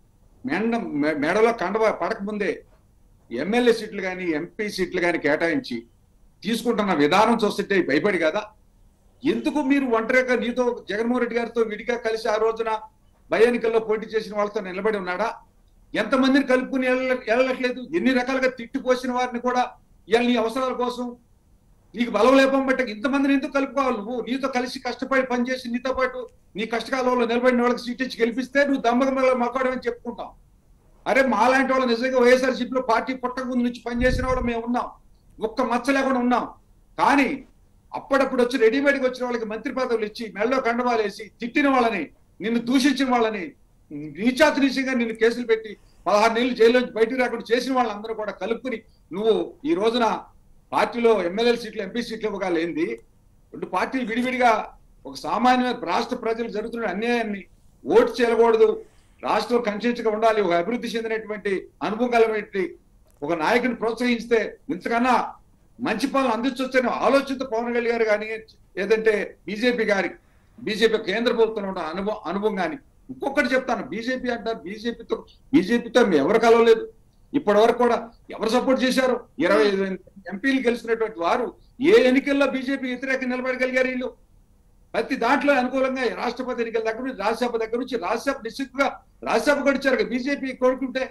మెండ మె- మెడలో కండవ పడక ముందే ఎమ్మెల్యే సీట్లు కానీ ఎంపీ సీట్లు కానీ కేటాయించి తీసుకుంటున్న విధానం చూస్తుంటే భయపడి కదా ఎందుకు మీరు ఒంటరిగా నీతో జగన్మోహన్ రెడ్డి గారితో విడిగా కలిసి ఆ రోజున భయ ఎన్నికల్లో పోటీ చేసిన వాళ్ళతో నిలబడి ఉన్నాడా ఎంతమందిని కలుపుకుని వెళ్ళ- వెళ్ళట్లేదు ఎన్ని రకాలుగా తిట్టిపోసిన వారిని కూడా ఇవాళ నీ అవసరాల కోసం నీకు బలం లేపం బట్టి ఇంతమందిని ఎందుకు కలుపుకోవాలి నువ్వు నీతో కలిసి కష్టపడి పనిచేసి నీతో పాటు నీ కష్టకాలంలో నిలబడిన వాళ్ళకి సీట్ ఇచ్చి గెలిపిస్తే నువ్వు దమ్మకం మక్కడమని చెప్పుకుంటాం అరే మాలాంటి వాళ్ళు నిజంగా వైఎస్ఆర్సీపీలో పార్టీ పుట్టక ముందు నుంచి పనిచేసిన వాళ్ళు మేము ఉన్నాం ఒక్క మచ్చ లేకుండా ఉన్నాం కానీ అప్పుడప్పుడు వచ్చి రెడీమేడ్గా వచ్చిన వాళ్ళకి మంత్రి పదవులు ఇచ్చి మెళ్ళో కండవాలు వేసి తిట్టిన వాళ్ళని నిన్ను దూషించిన వాళ్ళని నీచాతి నీచంగా నిన్ను కేసులు పెట్టి పదహారు నెలలు జైల్లో నుంచి బయటికి రాకుండా చేసిన వాళ్ళందరూ కూడా కలుపుకుని నువ్వు ఈ రోజున పార్టీలో ఎమ్మెల్యే సీట్లు ఎంపీ సీట్లు ఇవ్వగా లేనిది రెండు పార్టీలు విడివిడిగా ఒక సామాన్య రాష్ట్ర ప్రజలు జరుగుతున్న అన్యాయాన్ని ఓటు చేయకూడదు రాష్ట్రం కన్షియస్గా ఉండాలి ఒక అభివృద్ధి చెందినటువంటి అనుభవం కలిగినటువంటి ఒక నాయకుని ప్రోత్సహిస్తే ఇంతకన్నా మంచి పనులు అందించవచ్చని ఆలోచనతో పవన్ కళ్యాణ్ గారు కానీ ఏదంటే బీజేపీ గారి బీజేపీ కేంద్ర ప్రభుత్వంలో ఉన్న అనుభవం అనుభవం కానీ ఇంకొకటి చెప్తాను బీజేపీ అంటారు బీజేపీతో బీజేపీతో మేము ఎవరు కలవలేదు ఇప్పటి వరకు కూడా ఎవరు సపోర్ట్ చేశారు ఇరవై ఐదు ఎంపీలు గెలిచినటువంటి వారు ఏ ఎన్నికల్లో బీజేపీ వ్యతిరేకంగా నిలబడగలిగారు వీళ్ళు ప్రతి దాంట్లో అనుకూలంగా రాష్ట్రపతి ఎన్నికల దగ్గర నుంచి రాజ్యసభ దగ్గర నుంచి రాజ్యసభ నిశ్చితంగా రాజ్యసభ గడిచారు బీజేపీ కోరుకుంటే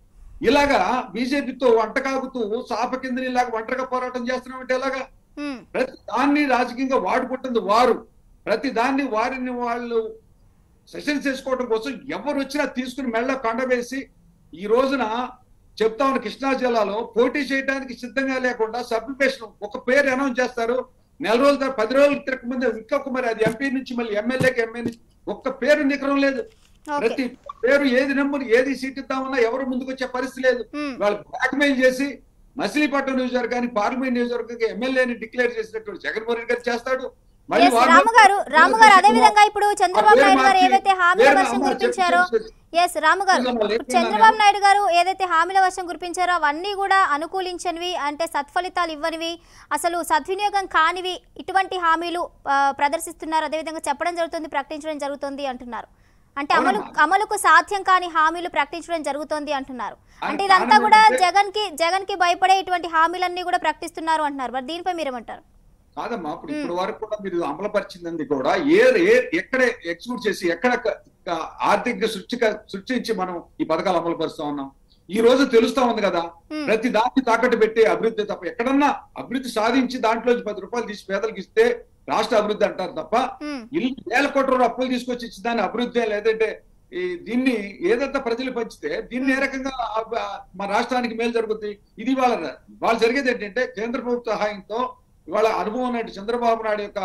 ఇలాగా బీజేపీతో వంట కాగుతూ సాప కింద ఇలాగా ఒంటరిగా పోరాటం చేస్తున్నామంటే ఎలాగా ఉమ్, ప్రతి దాన్ని రాజకీయంగా వాడుకుంటుంది వారు ప్రతి దాన్ని వారిని వాళ్ళు సెషన్ చేసుకోవడం కోసం ఎవరు వచ్చినా తీసుకుని మెళ్ళ కొండ వేసి ఈ రోజున చెప్తా ఉన్న కృష్ణా జిల్లాలో పోటీ చేయడానికి సిద్ధంగా లేకుండా సబ్లిమేషన్ ఒక పేరు అనౌన్స్ చేస్తారు నెల రోజుల తర్వాత పది రోజుల తిరగక ముందే ఇంకొక మరి అది ఎంపీ నుంచి మళ్ళీ ఎమ్మెల్యేకి ఎమ్మెల్యే నుంచి ఒక్క పేరు నికరం లేదు ఓకే ప్రతి పేరు ఏది నమ్ముని ఏది సీట్ ఇద్దామన్నా ఎవరు ముందుకు వచ్చే పరిస్థితి లేదు ఉమ్, వాళ్ళు బ్లాక్మెయిల్ చేసి మచిలీపట్నం నియోజకవర్గానికి పార్లమెంట్ నియోజకవర్గానికి ఎమ్మెల్యేని డిక్లేర్ చేసినటువంటి జగన్మోహన్ రెడ్డి గారు చేస్తాడు మళ్ళీ ఎస్ వాళ్ళు- రాము గారు రాము గారు అదే విధంగా ఇప్పుడు ఆ చంద్రబాబు పేరు నాయుడు గారు మార్చి- ఏవైతే హామీల పేరు వర్షం మార్చి కురిపించారో చెప్పి- ఎస్ రాము గారు ఇదిగో మళ్ళీ ఇప్పుడు చంద్రబాబు నాయుడు గారు ఏదైతే హామీల వర్షం కురిపించారో అవన్నీ కూడా అనుకూలించనివి అంటే సత్ఫలితాలు ఇవ్వనివి అసలు సద్వినియోగం కానివి ఇటువంటి హామీలు ఆ, ప్రదర్శిస్తున్నారు అదేవిధంగా చెప్పడం జరుగుతుంది ప్రకటించడం జరుగుతుంది అంటున్నారు అంటే అమలు అవునమ్మా. అమలుకు సాధ్యం కాని హామీలు ప్రకటించడం జరుగుతోంది అంటున్నారు అది అంటే ఇదంతా కారణం కూడా ఏంటంటే- జగన్ కి జగన్ కి భయపడే ఇటువంటి హామీలన్నీ కూడా ప్రకటిస్తున్నారు అంటున్నారు మరి దీనిపై మీరేమంటారు కాదమ్మా ఇప్పుడు ఇప్పుడు వరకు కూడా మీరు అమలుపరిచింది కూడా ఏ ఏ ఎక్కడ ఎగ్జిక్యూట్ చేసి ఎక్కడ క- క- ఆర్థిక సృష్టిక సృష్టించి మనం ఈ పథకాలు అమలు పరుస్తా ఉన్నాం ఈ రోజు తెలుస్తా ఉంది కదా ఉమ్, ప్రతి దాన్ని తాకట్టు పెట్టి అభివృద్ధి తప్ప ఎక్కడన్నా అభివృద్ధి సాధించి దాంట్లో పది రూపాయలు తీసి పేదలకు ఇస్తే రాష్ట్ర అభివృద్ధి అంటారు తప్ప ఉమ్, ఇల్లు వేల కోట్ల రూపాయలు అప్పులు తీసుకొచ్చి ఇచ్చి దాన్ని అభివృద్ధి లేదంటే ఈ దీన్ని ఏదంతా ప్రజలు పంచితే దీన్ని ఏ రకంగా అబ్- ఆ మన రాష్ట్రానికి మేలు జరుగుతుంది ఇది వాళ్ళ వాళ్ళు జరిగేది ఏంటంటే కేంద్ర ప్రభుత్వ సహాయంతో ఇవాళ అనుభవం నాయుడు చంద్రబాబు నాయుడు యొక్క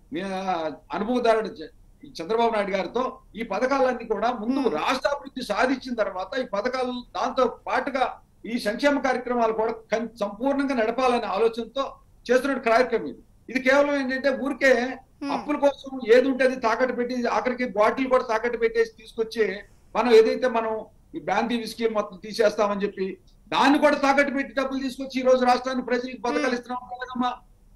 ఆ, అనుభవదారుడు చ- ఈ చంద్రబాబు నాయుడు గారితో ఈ పథకాలన్నీ కూడా ముందు Hmm. రాష్ట్ర అభివృద్ధి సాధించిన తర్వాత ఈ పథకాలు దాంతో పాటుగా ఈ సంక్షేమ కార్యక్రమాలు కూడా కన్- సంపూర్ణంగా నడపాలనే ఆలోచనతో చేస్తున్న కార్యక్రమం ఇది ఇది కేవలం ఏంటంటే ఊరికే ఉమ్, అప్పుల కోసం ఏది ఉంటే అది తాకట్టు పెట్టి ఆఖరికి బాటిల్ కూడా తాకట్టు పెట్టేసి తీసుకొచ్చి మనం ఏదైతే మనం ఈ బ్యాందీ విస్కీలు మొత్తం తీసేస్తామని చెప్పి దాన్ని కూడా తాకట్టు పెట్టి డబ్బులు తీసుకొచ్చి ఈ రోజు రాష్ట్రానికి ప్రజలకు పథకాలు ఇస్తున్నాం కదమ్మా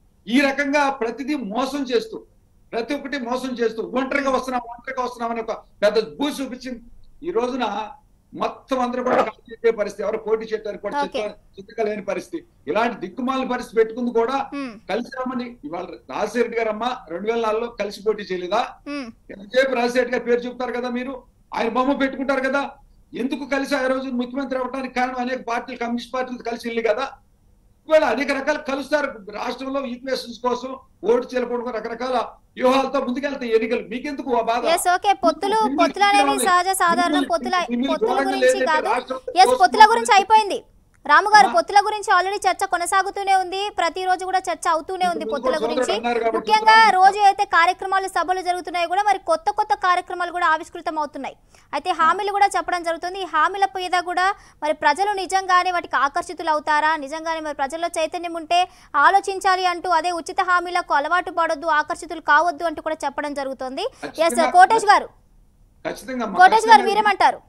ఈ రకంగా ప్రతిదీ మోసం చేస్తూ ప్రతి ఒక్కటి మోసం చేస్తూ ఒంటరిగా వస్తున్నాం ఒంటరిగా వస్తున్నాం అనే ఒక పెద్ద భూ చూపించింది ఈ రోజున మొత్తం అందరూ కూడా కలిసి చేసే పరిస్థితి ఎవరు పోటీ చేయడానికి కూడా Okay. చిత్తగా లేని పరిస్థితి ఇలాంటి దిక్కుమాల పరిస్థితి పెట్టుకుంది కూడా ఉమ్, కలిసి రమ్మని ఇవాళ రాజశేఖర రెడ్డి గారు అమ్మ రెండు వేల నాలుగులో కలిసి పోటీ చేయలేదా ఉమ్, ఎంతసేపు రాజశేఖర గారి పేరు చెప్తారు కదా మీరు ఆయన బొమ్మ పెట్టుకుంటారు కదా ఎందుకు కలిసి ఆ రోజు ముఖ్యమంత్రి అవ్వడానికి కారణం అనేక పార్టీలు కమ్యూనిస్ట్ పార్టీలు కలిసి వెళ్ళి కదా ఇవాళ అనేక రకాలు కలుస్తారు రాష్ట్రంలో ఈక్వేషన్స్ కోసం ఓటు చెల్లుకోవడం రకరకాల వ్యూహాలతో ముందుకెళ్తాయి ఎన్నికలు మీకెందుకు ఆ బాధ ఎస్ ఓకే పొత్తులు దీన్ని పొత్తులు అనేవి తీసుకురావాలి. సహజ సాధారణం దీన్ని- పొత్తుల దీన్ని పొత్తుల దూరంగా గురించి లేదంటే కాదు రాష్ట్రం ఎస్ పొత్తుల కోసం గురించి అయిపోయింది రాము గారు అమ్మా. పొత్తుల గురించి ఆల్రెడీ చర్చ కొనసాగుతూనే ఉంది ప్రతిరోజు కూడా చర్చ అవుతూనే ఉంది ఇప్పుడు పొత్తుల సోదరుడు గురించి అన్నారు కాబట్టి ముఖ్యంగా చెప్తున్నాను. రోజు అయితే కార్యక్రమాలు సభలు జరుగుతున్నాయి కూడా మరి కొత్త కొత్త కార్యక్రమాలు కూడా ఆవిష్కృతం అవుతున్నాయి అయితే హామీలు కూడా చెప్పడం జరుగుతుంది ఈ హామీల మీద కూడా మరి ప్రజలు నిజంగానే వాటికి ఆకర్షితులు అవుతారా నిజంగానే మరి ప్రజల్లో చైతన్యం ఉంటే ఆలోచించాలి అంటూ అదే ఉచిత హామీలకు అలవాటు పడొద్దు ఆకర్షితులు కావద్దు అంటూ కూడా చెప్పడం జరుగుతుంది ఎస్ ఖచ్చితంగా- కోటేష్ గారు ఖచ్చితంగా అమ్మా, కోటేష్ గారు ఖచ్చితంగా మీరేమంటారు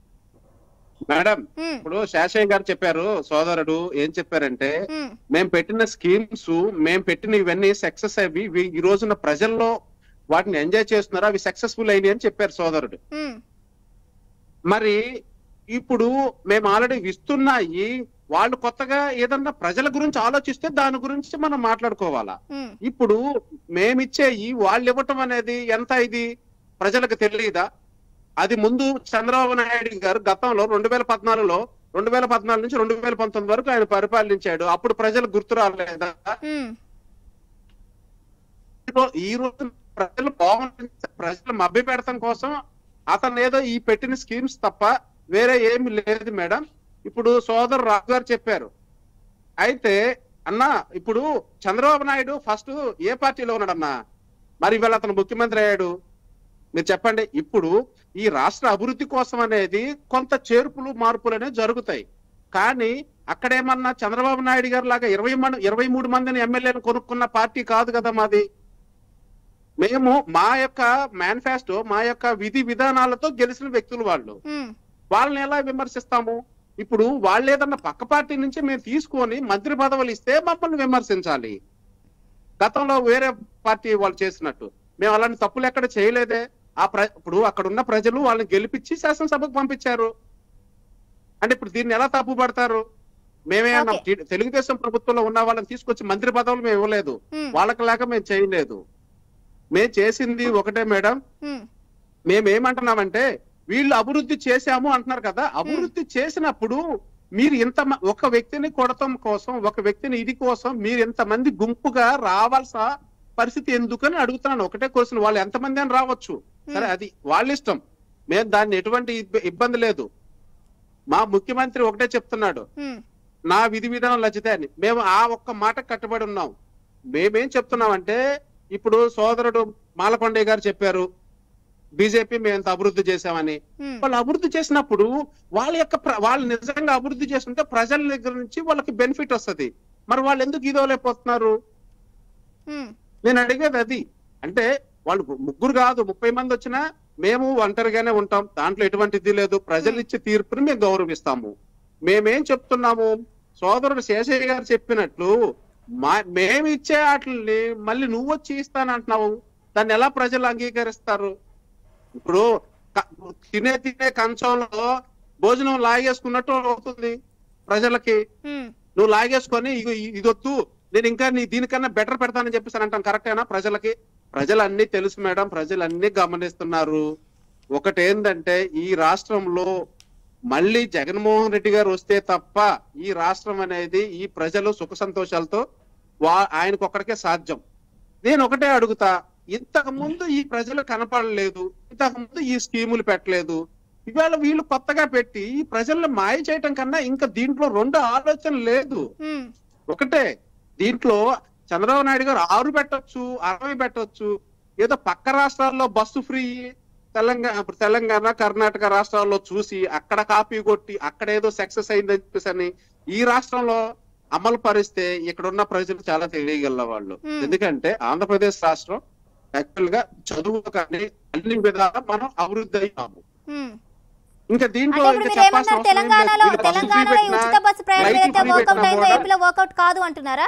మేడం ఉమ్, ఇప్పుడు శాషయ్య గారు చెప్పారు సోదరుడు ఏం చెప్పారంటే ఉమ్, మేము పెట్టిన స్కీమ్స్ మేము పెట్టిన ఇవన్నీ సక్సెస్ అవి ఇవి ఈ రోజున ప్రజల్లో వాటిని ఎంజాయ్ చేస్తున్నారు అవి సక్సెస్ఫుల్ అయినాయి అని చెప్పారు సోదరుడు ఉమ్, మరి ఇప్పుడు మేము ఆల్రెడీ ఇస్తున్నాయి వాళ్ళు కొత్తగా ఏదన్నా ప్రజల గురించి ఆలోచిస్తే దాని గురించి మనం మాట్లాడుకోవాలా ఉమ్, ఇప్పుడు మేమిచ్చేయి వాళ్ళు ఇవ్వటం అనేది ఎంత ఇది ప్రజలకు తెలియదా అది ముందు చంద్రబాబు నాయుడు గారు గతంలో రెండు వేల పద్నాలుగులో రెండు వేల పద్నాలుగు నుంచి రెండు వేల పంతొమ్మిది వరకు ఆయన పరిపాలించాడు అప్పుడు ప్రజలు గుర్తు రాలేదా ఉమ్, ఈరో- ఈ రోజు ప్రజలు బాగుంటుంది ప్రజలు మభ్య పెడతాం కోసం అతను ఏదో ఈ పెట్టిన స్కీమ్స్ తప్ప వేరే ఏమి లేదు మేడం ఇప్పుడు సోదరు రాజు గారు చెప్పారు అయితే అన్నా ఇప్పుడు చంద్రబాబు నాయుడు ఫస్ట్ ఏ పార్టీలో ఉన్నాడన్నా మరి ఇవాళ అతను ముఖ్యమంత్రి అయ్యాడు మీరు చెప్పండి ఇప్పుడు ఈ రాష్ట్ర అభివృద్ధి కోసం అనేది కొంత చేర్పులు మార్పులు అనేవి జరుగుతాయి కానీ అక్కడేమన్నా చంద్రబాబు నాయుడు గారు లాగా ఇరవై మంది ఇరవై మూడు మందిని ఎమ్మెల్యేలు కొనుక్కున్న పార్టీ కాదు కదా మాది మేము మా యొక్క మేనిఫెస్టో మా యొక్క విధి విధానాలతో గెలిచిన వ్యక్తులు వాళ్ళు ఉమ్, వాళ్ళని ఎలా విమర్శిస్తాము ఇప్పుడు వాళ్ళు ఏదన్నా పక్క పార్టీ నుంచి మేము తీసుకొని మంత్రి పదవులు ఇస్తే మమ్మల్ని విమర్శించాలి గతంలో వేరే పార్టీ వాళ్ళు చేసినట్టు మేము అలాంటి తప్పులు ఎక్కడ చేయలేదే ఆ ప్ర ఇప్పుడు అక్కడ ఉన్న ప్రజలు వాళ్ళని గెలిపించి శాసనసభకు పంపించారు అంటే ఇప్పుడు దీన్ని ఎలా తప్పు పడతారు మేమే అన్నాం Okay. టీ- తెలుగుదేశం ప్రభుత్వంలో ఉన్న వాళ్ళని తీసుకొచ్చి మంత్రి పదవులు మేము ఇవ్వలేదు ఉమ్, వాళ్ళకి లేక మేము చేయలేదు మేము చేసింది ఒకటే మేడం ఉమ్, మేమేమంటున్నామంటే వీళ్ళు అభివృద్ధి చేశాము అంటున్నారు కదా అభివృద్ధి చేసినప్పుడు మీరు ఇంత మ- ఒక వ్యక్తిని కొడతాం కోసం ఒక వ్యక్తిని ఇది కోసం మీరు ఇంతమంది గుంపుగా రావాల్సిన పరిస్థితి ఎందుకని అడుగుతున్నాను ఒకటే క్వశ్చన్ వాళ్ళు ఎంతమంది అని రావచ్చు సరే అది వాళ్ళ ఇష్టం మేము దాన్ని ఎటువంటి ఇబ్బ- ఇబ్బంది లేదు మా ముఖ్యమంత్రి ఒకటే చెప్తున్నాడు ఉమ్, నా విధి విధానం లచ్చితే అని మేము ఆ ఒక్క మాట కట్టుబడి ఉన్నాం మేమేం చెప్తున్నామంటే ఇప్పుడు సోదరుడు మాలకొండయ్య గారు చెప్పారు బీజేపీ మేము ఇంత అభివృద్ధి చేశామని ఉమ్, వాళ్ళు అభివృద్ధి చేసినప్పుడు వాళ్ళ యొక్క ప్ర- వాళ్ళు నిజంగా అభివృద్ధి చేస్తుంటే ప్రజల దగ్గర నుంచి వాళ్ళకి బెనిఫిట్ వస్తది మరి వాళ్ళు ఎందుకు ఇదోలేకపోతున్నారు ఉమ్, నేను అడిగేది అది అంటే వాళ్ళు ముగ్గురు కాదు ముప్పై మంది వచ్చినా మేము ఒంటరిగానే ఉంటాం దాంట్లో ఎటువంటి ఇది లేదు ప్రజలు ఇచ్చే తీర్పుని మేము గౌరవిస్తాము మేమేం చెప్తున్నాము సోదరుడు శేషయ్య గారు చెప్పినట్లు మా మేము ఇచ్చే వాటిని మళ్ళీ నువ్వు వచ్చి ఇస్తానంటున్నావు దాన్ని ఎలా ప్రజలు అంగీకరిస్తారు ఇప్పుడు క- తినే తినే కంచంలో భోజనం లాగేసుకున్నట్టు అవుతుంది ప్రజలకి ఉమ్, నువ్వు లాగేసుకొని ఇగో ఇ- ఇదొద్దు నేను ఇంకా నీ దీనికన్నా బెటర్ పెడతానని చెప్పేసి అని అంటాను కరెక్టేనా ప్రజలకి ప్రజలు అన్ని తెలుసు మేడం ప్రజలు అన్ని గమనిస్తున్నారు ఒకటి ఏంటంటే ఈ రాష్ట్రంలో మళ్ళీ జగన్మోహన్ రెడ్డి గారు వస్తే తప్ప ఈ రాష్ట్రం అనేది ఈ ప్రజలు సుఖ సంతోషాలతో వా ఆయనకు ఒక్కడికే సాధ్యం నేను ఒకటే అడుగుతా ఇంతకు ముందు ఈ ప్రజలు కనపడలేదు ఇంతకు ముందు ఈ స్కీములు పెట్టలేదు ఇవాళ వీళ్ళు కొత్తగా పెట్టి ఈ ప్రజల్ని మాయ చేయటం కన్నా ఇంకా దీంట్లో రెండు ఆలోచన లేదు ఉమ్, ఒకటే దీంట్లో చంద్రబాబు నాయుడు గారు ఆరు పెట్టొచ్చు అరవై పెట్టొచ్చు ఏదో పక్క రాష్ట్రాల్లో బస్సు ఫ్రీ తెలంగాణ ఇప్పుడు తెలంగాణ కర్ణాటక రాష్ట్రాల్లో చూసి అక్కడ కాపీ కొట్టి అక్కడ ఏదో సక్సెస్ అయిందని చెప్పేసి అని ఈ రాష్ట్రంలో అమలు పరిస్తే ఇక్కడ ఉన్న ప్రజలు చాలా తెలియగల వాళ్ళు Hmm. ఎందుకంటే ఆంధ్రప్రదేశ్ రాష్ట్రం యాక్చువల్ గా చదువు కానీ అన్ని విధాలా మనం అభివృద్ధి అయ్యాము ఉమ్. ఇంకా దీంట్లో అంటే ఇప్పుడు ఇంకా మీరు చెప్పాల్సిన ఏమన్నారు అవసరం ఏం లేదు. తెలంగాణలో వీళ్ళు బస్సు free తెలంగాణలో ఈ పెట్టినా, ఉచిత బస్సు ప్రయాణం రైతు ఏదైతే free వర్కౌట్ పెట్టినా అయిందో కూడా ఏపీలో వర్కౌట్ కాదు అంటున్నారా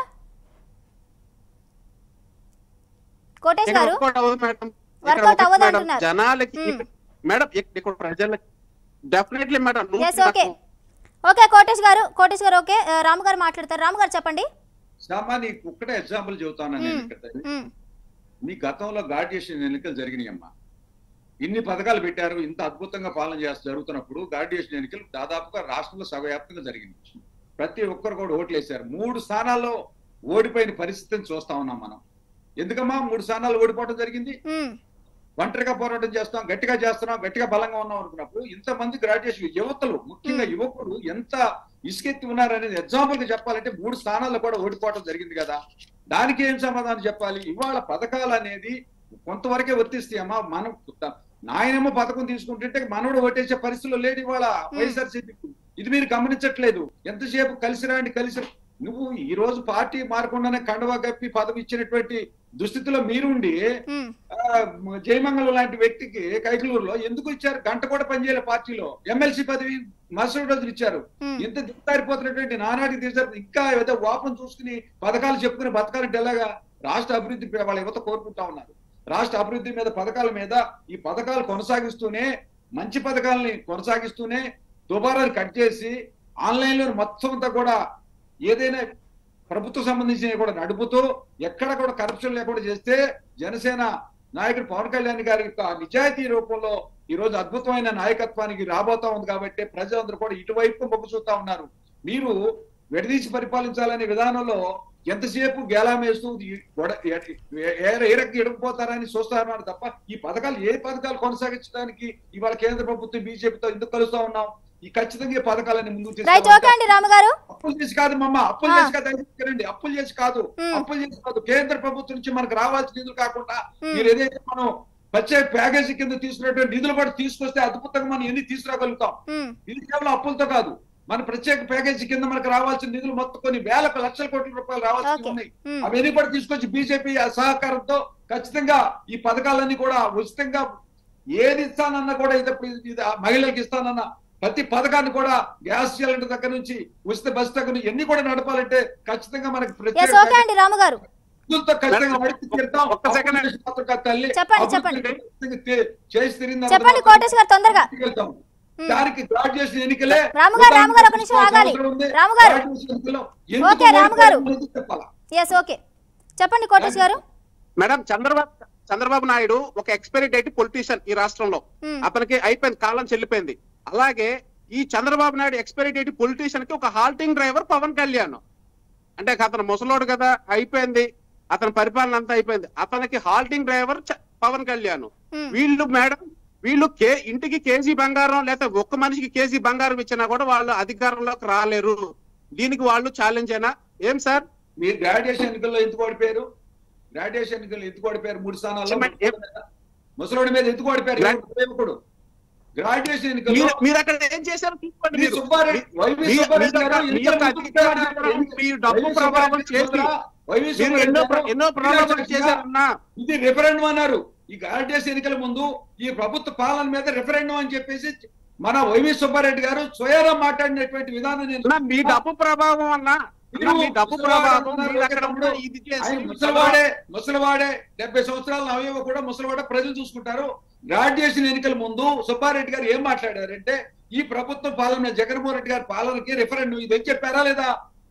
కోటేష్ ఇక్కడ గారు వర్కౌట్ అవ్వదు మేడం ఇక్కడ వర్కౌట్ ఒకటి అవ్వదు మేడం, అంటున్నారు. జనాలకి మ్మ్. ఇక్కడ- మేడం ఇక్- ఇక్కడ ప్రజలకి డెఫినెట్లీ మేడం నువ్వు ఎస్ ఓకే నాకు- ఓకే కోటేష్ గారు కోటేష్ గారు ఓకే ఆ, రాము గారు మాట్లాడతారు రాము గారు చెప్పండి శ్యామా నీకు ఒక్కటే ఎగ్జాంపుల్ చెబుతాను నేను మ్మ్. ఇక్కడ ఉమ్, నీ గతంలో గార్డియేషన్ ఎన్నికలు జరిగినాయమ్మా ఇన్ని పథకాలు పెట్టారు ఇంత అద్భుతంగా పాలన చేస్తూ జరుగుతున్నప్పుడు గార్డియేషన్ ఎన్నికలు దాదాపుగా రాష్ట్రంలో సగవ్యాప్తంగా జరిగింది ప్రతి ఒక్కరు కూడా ఓట్లు వేశారు మూడు స్థానాల్లో ఓడిపోయిన పరిస్థితిని చూస్తా ఉన్నాం మనం ఎందుకమ్మా మూడు స్థానాలు ఓడిపోవడం జరిగింది ఉమ్, ఒంటరిగా పోరాటం చేస్తాం గట్టిగా చేస్తున్నాం గట్టిగా బలంగా ఉన్నాం అనుకున్నప్పుడు ఇంతమంది గ్రాడ్యుయేషన్ యువతలు ముఖ్యంగా Hmm. యువకులు ఎంత ఇసుకెత్తి ఉన్నారనేది ఎగ్జాంపుల్ గా చెప్పాలంటే మూడు స్థానాల్లో కూడా ఓడిపోవడం జరిగింది కదా దానికి ఏం సమాధానం చెప్పాలి ఇవాళ పథకాలు అనేది కొంతవరకే వర్తిస్తాయమ్మా మనం నాయనమ్మ పథకం తీసుకుంటుంటే మనోడు ఓటేసే పరిస్థితిలో లేడు ఇవాళ వైఎస్ఆర్సీపీకి ఇది మీరు గమనించట్లేదు ఎంతసేపు కలిసి రాండి కలిసి రా- నువ్వు ఈ రోజు పార్టీ మారకుండానే కండవా కప్పి పదవి ఇచ్చినటువంటి దుస్థితిలో మీరుండి ఉమ్, ఆ, జయమంగళం లాంటి వ్యక్తికి కైకలూరులో ఎందుకు ఇచ్చారు గంట కూడా పనిచేయలే పార్టీలో ఎమ్మెల్సీ పదవి మరుసటి రోజులు ఇచ్చారు ఉమ్. ఇంత దిగతారిపోతున్నటువంటి నానాటికి తీసారు ఇంకా ఏదో వాపం చూసుకుని పథకాలు చెప్పుకుని బతకాలంటే ఎలాగా రాష్ట్ర అభివృద్ధి పై వాళ్ళ యువత కోరుకుంటా ఉన్నారు రాష్ట్ర అభివృద్ధి మీద పథకాల మీద ఈ పథకాలు కొనసాగిస్తూనే మంచి పథకాలని కొనసాగిస్తూనే దుబారాలు కట్ చేసి ఆన్లైన్ లో మొత్తం అంతా కూడా ఏదైనా ప్రభుత్వం సంబంధించినవి కూడా నడుపుతూ ఎక్కడ కూడా కరప్షన్ లేకుండా చేస్తే జనసేన నాయకుడు పవన్ కళ్యాణ్ గారి యొక్క నిజాయితీ రూపంలో ఈ రోజు అద్భుతమైన నాయకత్వానికి రాబోతా ఉంది కాబట్టి ప్రజలందరూ కూడా ఇటువైపు మొగ్గు చూస్తా ఉన్నారు మీరు విడదీసి పరిపాలించాలనే విధానంలో ఎంతసేపు గేలాం వేస్తూ ఈ గొడ- ఏ- ఏ- ఏ రకంగా ఇడకపోతారని చూస్తున్నారు తప్ప ఈ పథకాలు ఏ పథకాలు కొనసాగించడానికి ఇవాళ కేంద్ర ప్రభుత్వం బీజేపీతో ఎందుకు కలుస్తా ఉన్నాం ఈ ఖచ్చితంగా ఈ పథకాలని ముందుకు రైట్ ఓకే తీసుకెళ్ళాలి. అండి రాము గారు అప్పులు చేసి కాదు మమ్మ అప్పులు ఆ. చేసి కాదు అంగీకరించండి అప్పులు చేసి కాదు ఉమ్, అప్పులు చేసి కాదు కేంద్ర ప్రభుత్వం నుంచి మనకు రావాల్సిన నిధులు కాకుండా ఉమ్, మీరు ఏదైతే మనం ప్రత్యేక ప్యాకేజీ కింద తీసుకున్నటువంటి నిధులు కూడా తీసుకొస్తే అద్భుతంగా మనం ఎన్ని తీసుకురాగలుగుతాం ఉమ్, ఇది కేవలం అప్పులతో కాదు మన ప్రత్యేక ప్యాకేజీ కింద మనకు రావాల్సిన నిధులు మొత్తం కొన్ని వేల లక్షల కోట్ల రూపాయలు రావాల్సి ఓకే. ఉన్నాయి ఉమ్. అవన్నీ కూడా తీసుకొచ్చి బీజేపీ సహకారంతో ఖచ్చితంగా ఈ పథకాలన్నీ కూడా ఉచితంగా ఏది ఇస్తానన్నా కూడా ఇది ఇది ఆ మహిళలకు ఇస్తానన్న ప్రతి పథకాన్ని కూడా గ్యాస్ సిలిండర్ దగ్గర నుంచి ఉచిత బస్ దగ్గర నుంచి ఎన్ని కూడా నడపాలంటే ఖచ్చితంగా మనకి ప్రత్యేక ఎస్ ఓకే అండి రాము గారు నిధులతో ఖచ్చితంగా నడిపి తీరుతాం. ఒక్క సెకండ్ అప్పులు చేసి మాత్రం కాదు తల్లి చెప్పండి, అభివృద్ధి చెప్పండి. ఖచ్చితంగా తే- చేసి తిరిగిన చెప్పండి కోటేష్ గారు తొందరగా తీసుకెళ్తాం. ఉమ్. దానికి గ్రాడ్యుయేషన్ ఎన్నికలే రాము గారు, రాము గారు, ఒక నిమిషం ఆగాలి. అవసరం ఉంది. రాము గారు. గ్రాడ్యుయేషన్ ఎన్నికల్లో ఎందుకు ఓకే, రాము గారు. ఓడిపోయారో చెప్పాలా ఎస్ ఓకే చెప్పండి కోటేష్ గారు మేడం చంద్రబాబు చంద్రబాబు నాయుడు ఒక ఎక్స్పైరీ డేట్ పొలిటీషియన్ ఈ రాష్ట్రంలో ఉమ్, అతనికి అయిపోయింది కాలం చెల్లిపోయింది అలాగే ఈ Chandrababu Naidu expiry date politician కి ఒక హాల్టింగ్ డ్రైవర్ పవన్ కళ్యాణ్ అంటే అతను ముసలోడు కదా అయిపోయింది అతని పరిపాలన అంతా అయిపోయింది అతనికి హాల్టింగ్ డ్రైవర్ చ- పవన్ కళ్యాణ్ ఉమ్, వీళ్ళు మేడం వీళ్ళు కే ఇంటికి కేజీ బంగారం లేదా ఒక్క మనిషికి కేజీ బంగారం ఇచ్చినా కూడా వాళ్ళు అధికారంలోకి రాలేరు దీనికి వాళ్ళు ఛాలెంజ్ అయినా ఏం సార్ మీరు గ్రాడ్యుయేషన్ ఎన్నికల్లో ఎందుకు ఓడిపోయారు గ్రాడ్యుయేషన్ ఎన్నికల్లో ఎందుకు ఓడిపోయారు మూడు స్థానాల్లో చెప్పండి. ముసలోడి మీద ఎందుకు ఓడిపోయారు గ్రా- ఎవరు యువకుడు గ్రాడ్యుయేషన్ ఎన్నికల్లో మీరు మీరు అక్కడ ఏం చేశారు చూసుకోండి మీ మీరు. సుబ్బారెడ్డి వైవి మీ- సుబ్బారెడ్డి మీ గారు యొక్క- మీ ఎన్నికల యొక్క ముందు అధికార చెప్పారు. యంత్రం మీరు డబ్బు వైవి ప్రభావం సుబ్బారెడ్డి చేసి గారు, వైవి మీరు సుబ్బారెడ్డి ఎన్నో ప్ర- గారు ఎన్నో ప్రలోభాలు ఇలా చేశారన్నా ఇది రెఫరెండం అన్నారు ఈ గ్రాడ్యుయేషన్ ఎన్నికల ముందు ఈ ప్రభుత్వ పాలన మీద రెఫరెండం అని చెప్పేసి మన వైవి సుబ్బారెడ్డి గారు స్వయారా మాట్లాడినటువంటి విధానం నేను అన్నా, మీ డబ్బు ప్రభావం అన్న అన్నా, మీ డబ్బు ప్రభావం మీరు అక్కడ ఉన్న ఇది చేసి ఆయన ముసలివాడే ముసలివాడే డెబ్బై సంవత్సరాల అవయవ కూడా ముసలివాడే ప్రజలు చూసుకుంటారు గ్రాడ్యుయేషన్ ఎన్నికల ముందు సుబ్బారెడ్డి గారు ఏం మాట్లాడారంటే ఈ ప్రభుత్వం పాలన జగన్మోహన్ రెడ్డి గారి పాలనకి రిఫరెండం ఇది చెప్పారా లేదా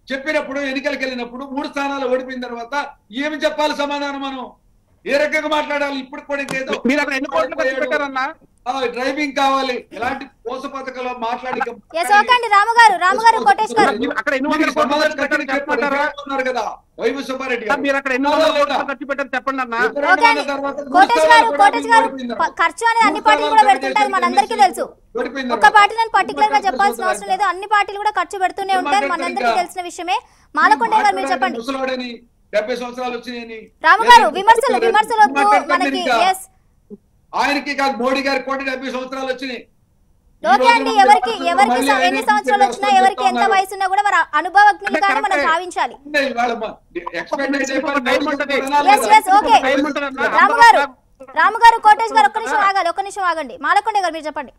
చెప్పినప్పుడు ఎన్నికలకు వెళ్ళినప్పుడు మూడు స్థానాలు ఓడిపోయిన తర్వాత ఏమి చెప్పాలి సమాధానం మనం ఏ రకంగా మాట్లాడాలి ఇప్పుడు కూడా ఇంకేదో మీరు అక్కడ ఎన్ని కోట్లు ఖర్చు పెట్టారన్నా ఆ, డ్రైవింగ్ కావాలి ఎలాంటి పోస పథకాలు మాట్లాడి ఎస్ ఓకే అండి రాముగారు రాముగారు కోటేష్ గారు అక్కడ ఎన్ని వందల మీకు కోట్లు సమాధానం ఖర్చు పెట్టారు కట్టండి చెప్పండి. చెప్పమంటారా ఉన్నారు కదా వైవి సుబ్బారెడ్డి సార్, గారు మీరు అక్కడ ఎన్ని వందల కోట్లు ఖర్చు పెట్టారు చెప్పండి అన్న ఎప్పుడైనా ఓకే అండి అన్న తర్వాత మూడు కోటేష్ గారు స్థానాలు కూడా కోటేష్ గారు ఓడిపోయింది ప- ఖర్చు అనేది అన్ని పార్టీలు కూడా పెడుతుంటారు మనందరికీ తెలుసు ఓడిపోయింది ఒక్క పార్టీ నేను పర్టికులర్ గా చెప్పాల్సిన అవసరం లేదు అన్ని పార్టీలు కూడా ఖర్చు పెడుతూనే ఉంటారు మనందరికీ తెలిసిన విషయమే మాలకొండ గారు మీరు చెప్పండి ముసలాడని డెబ్బై సంవత్సరాలు వచ్చినాయని రాము గారు లేదా విమర్శలు ముసలాడని విమర్శలు వద్దు మాట్లాడతారు మనకి ఇంకా. ఎస్ ఆయనకి కాదు మోడీ గారి కోటి డెబ్బై సంవత్సరాలు వచ్చినాయి ఈ ఓకే రోజు అండి మనం ఎవరికి రాష్ట్రంలో ఎవరికి మళ్ళీ స- ఆయన ఎన్ని సంవత్సరాలు వచ్చినా చెప్తా ఎవరికి ఎంత ఉన్నారు. వయసు ఉన్నా కూడా వారు అనుభవజ్ఞులుగానే మనం కరెక్టే. భావించాలి ఉన్నాయి ఇవాళ మ- expect అయితే ఒక టైం ఉంటుంది. వినాలి Yes, కదా. yes, okay. టైం ఉంటుందన్న. రాము గారు రాము గారు కోటేష్ గారు ఒక్క నిమిషం ఆగాలి ఒక్క నిమిషం ఆగండి మాలకొండ గారు మీరు చెప్పండి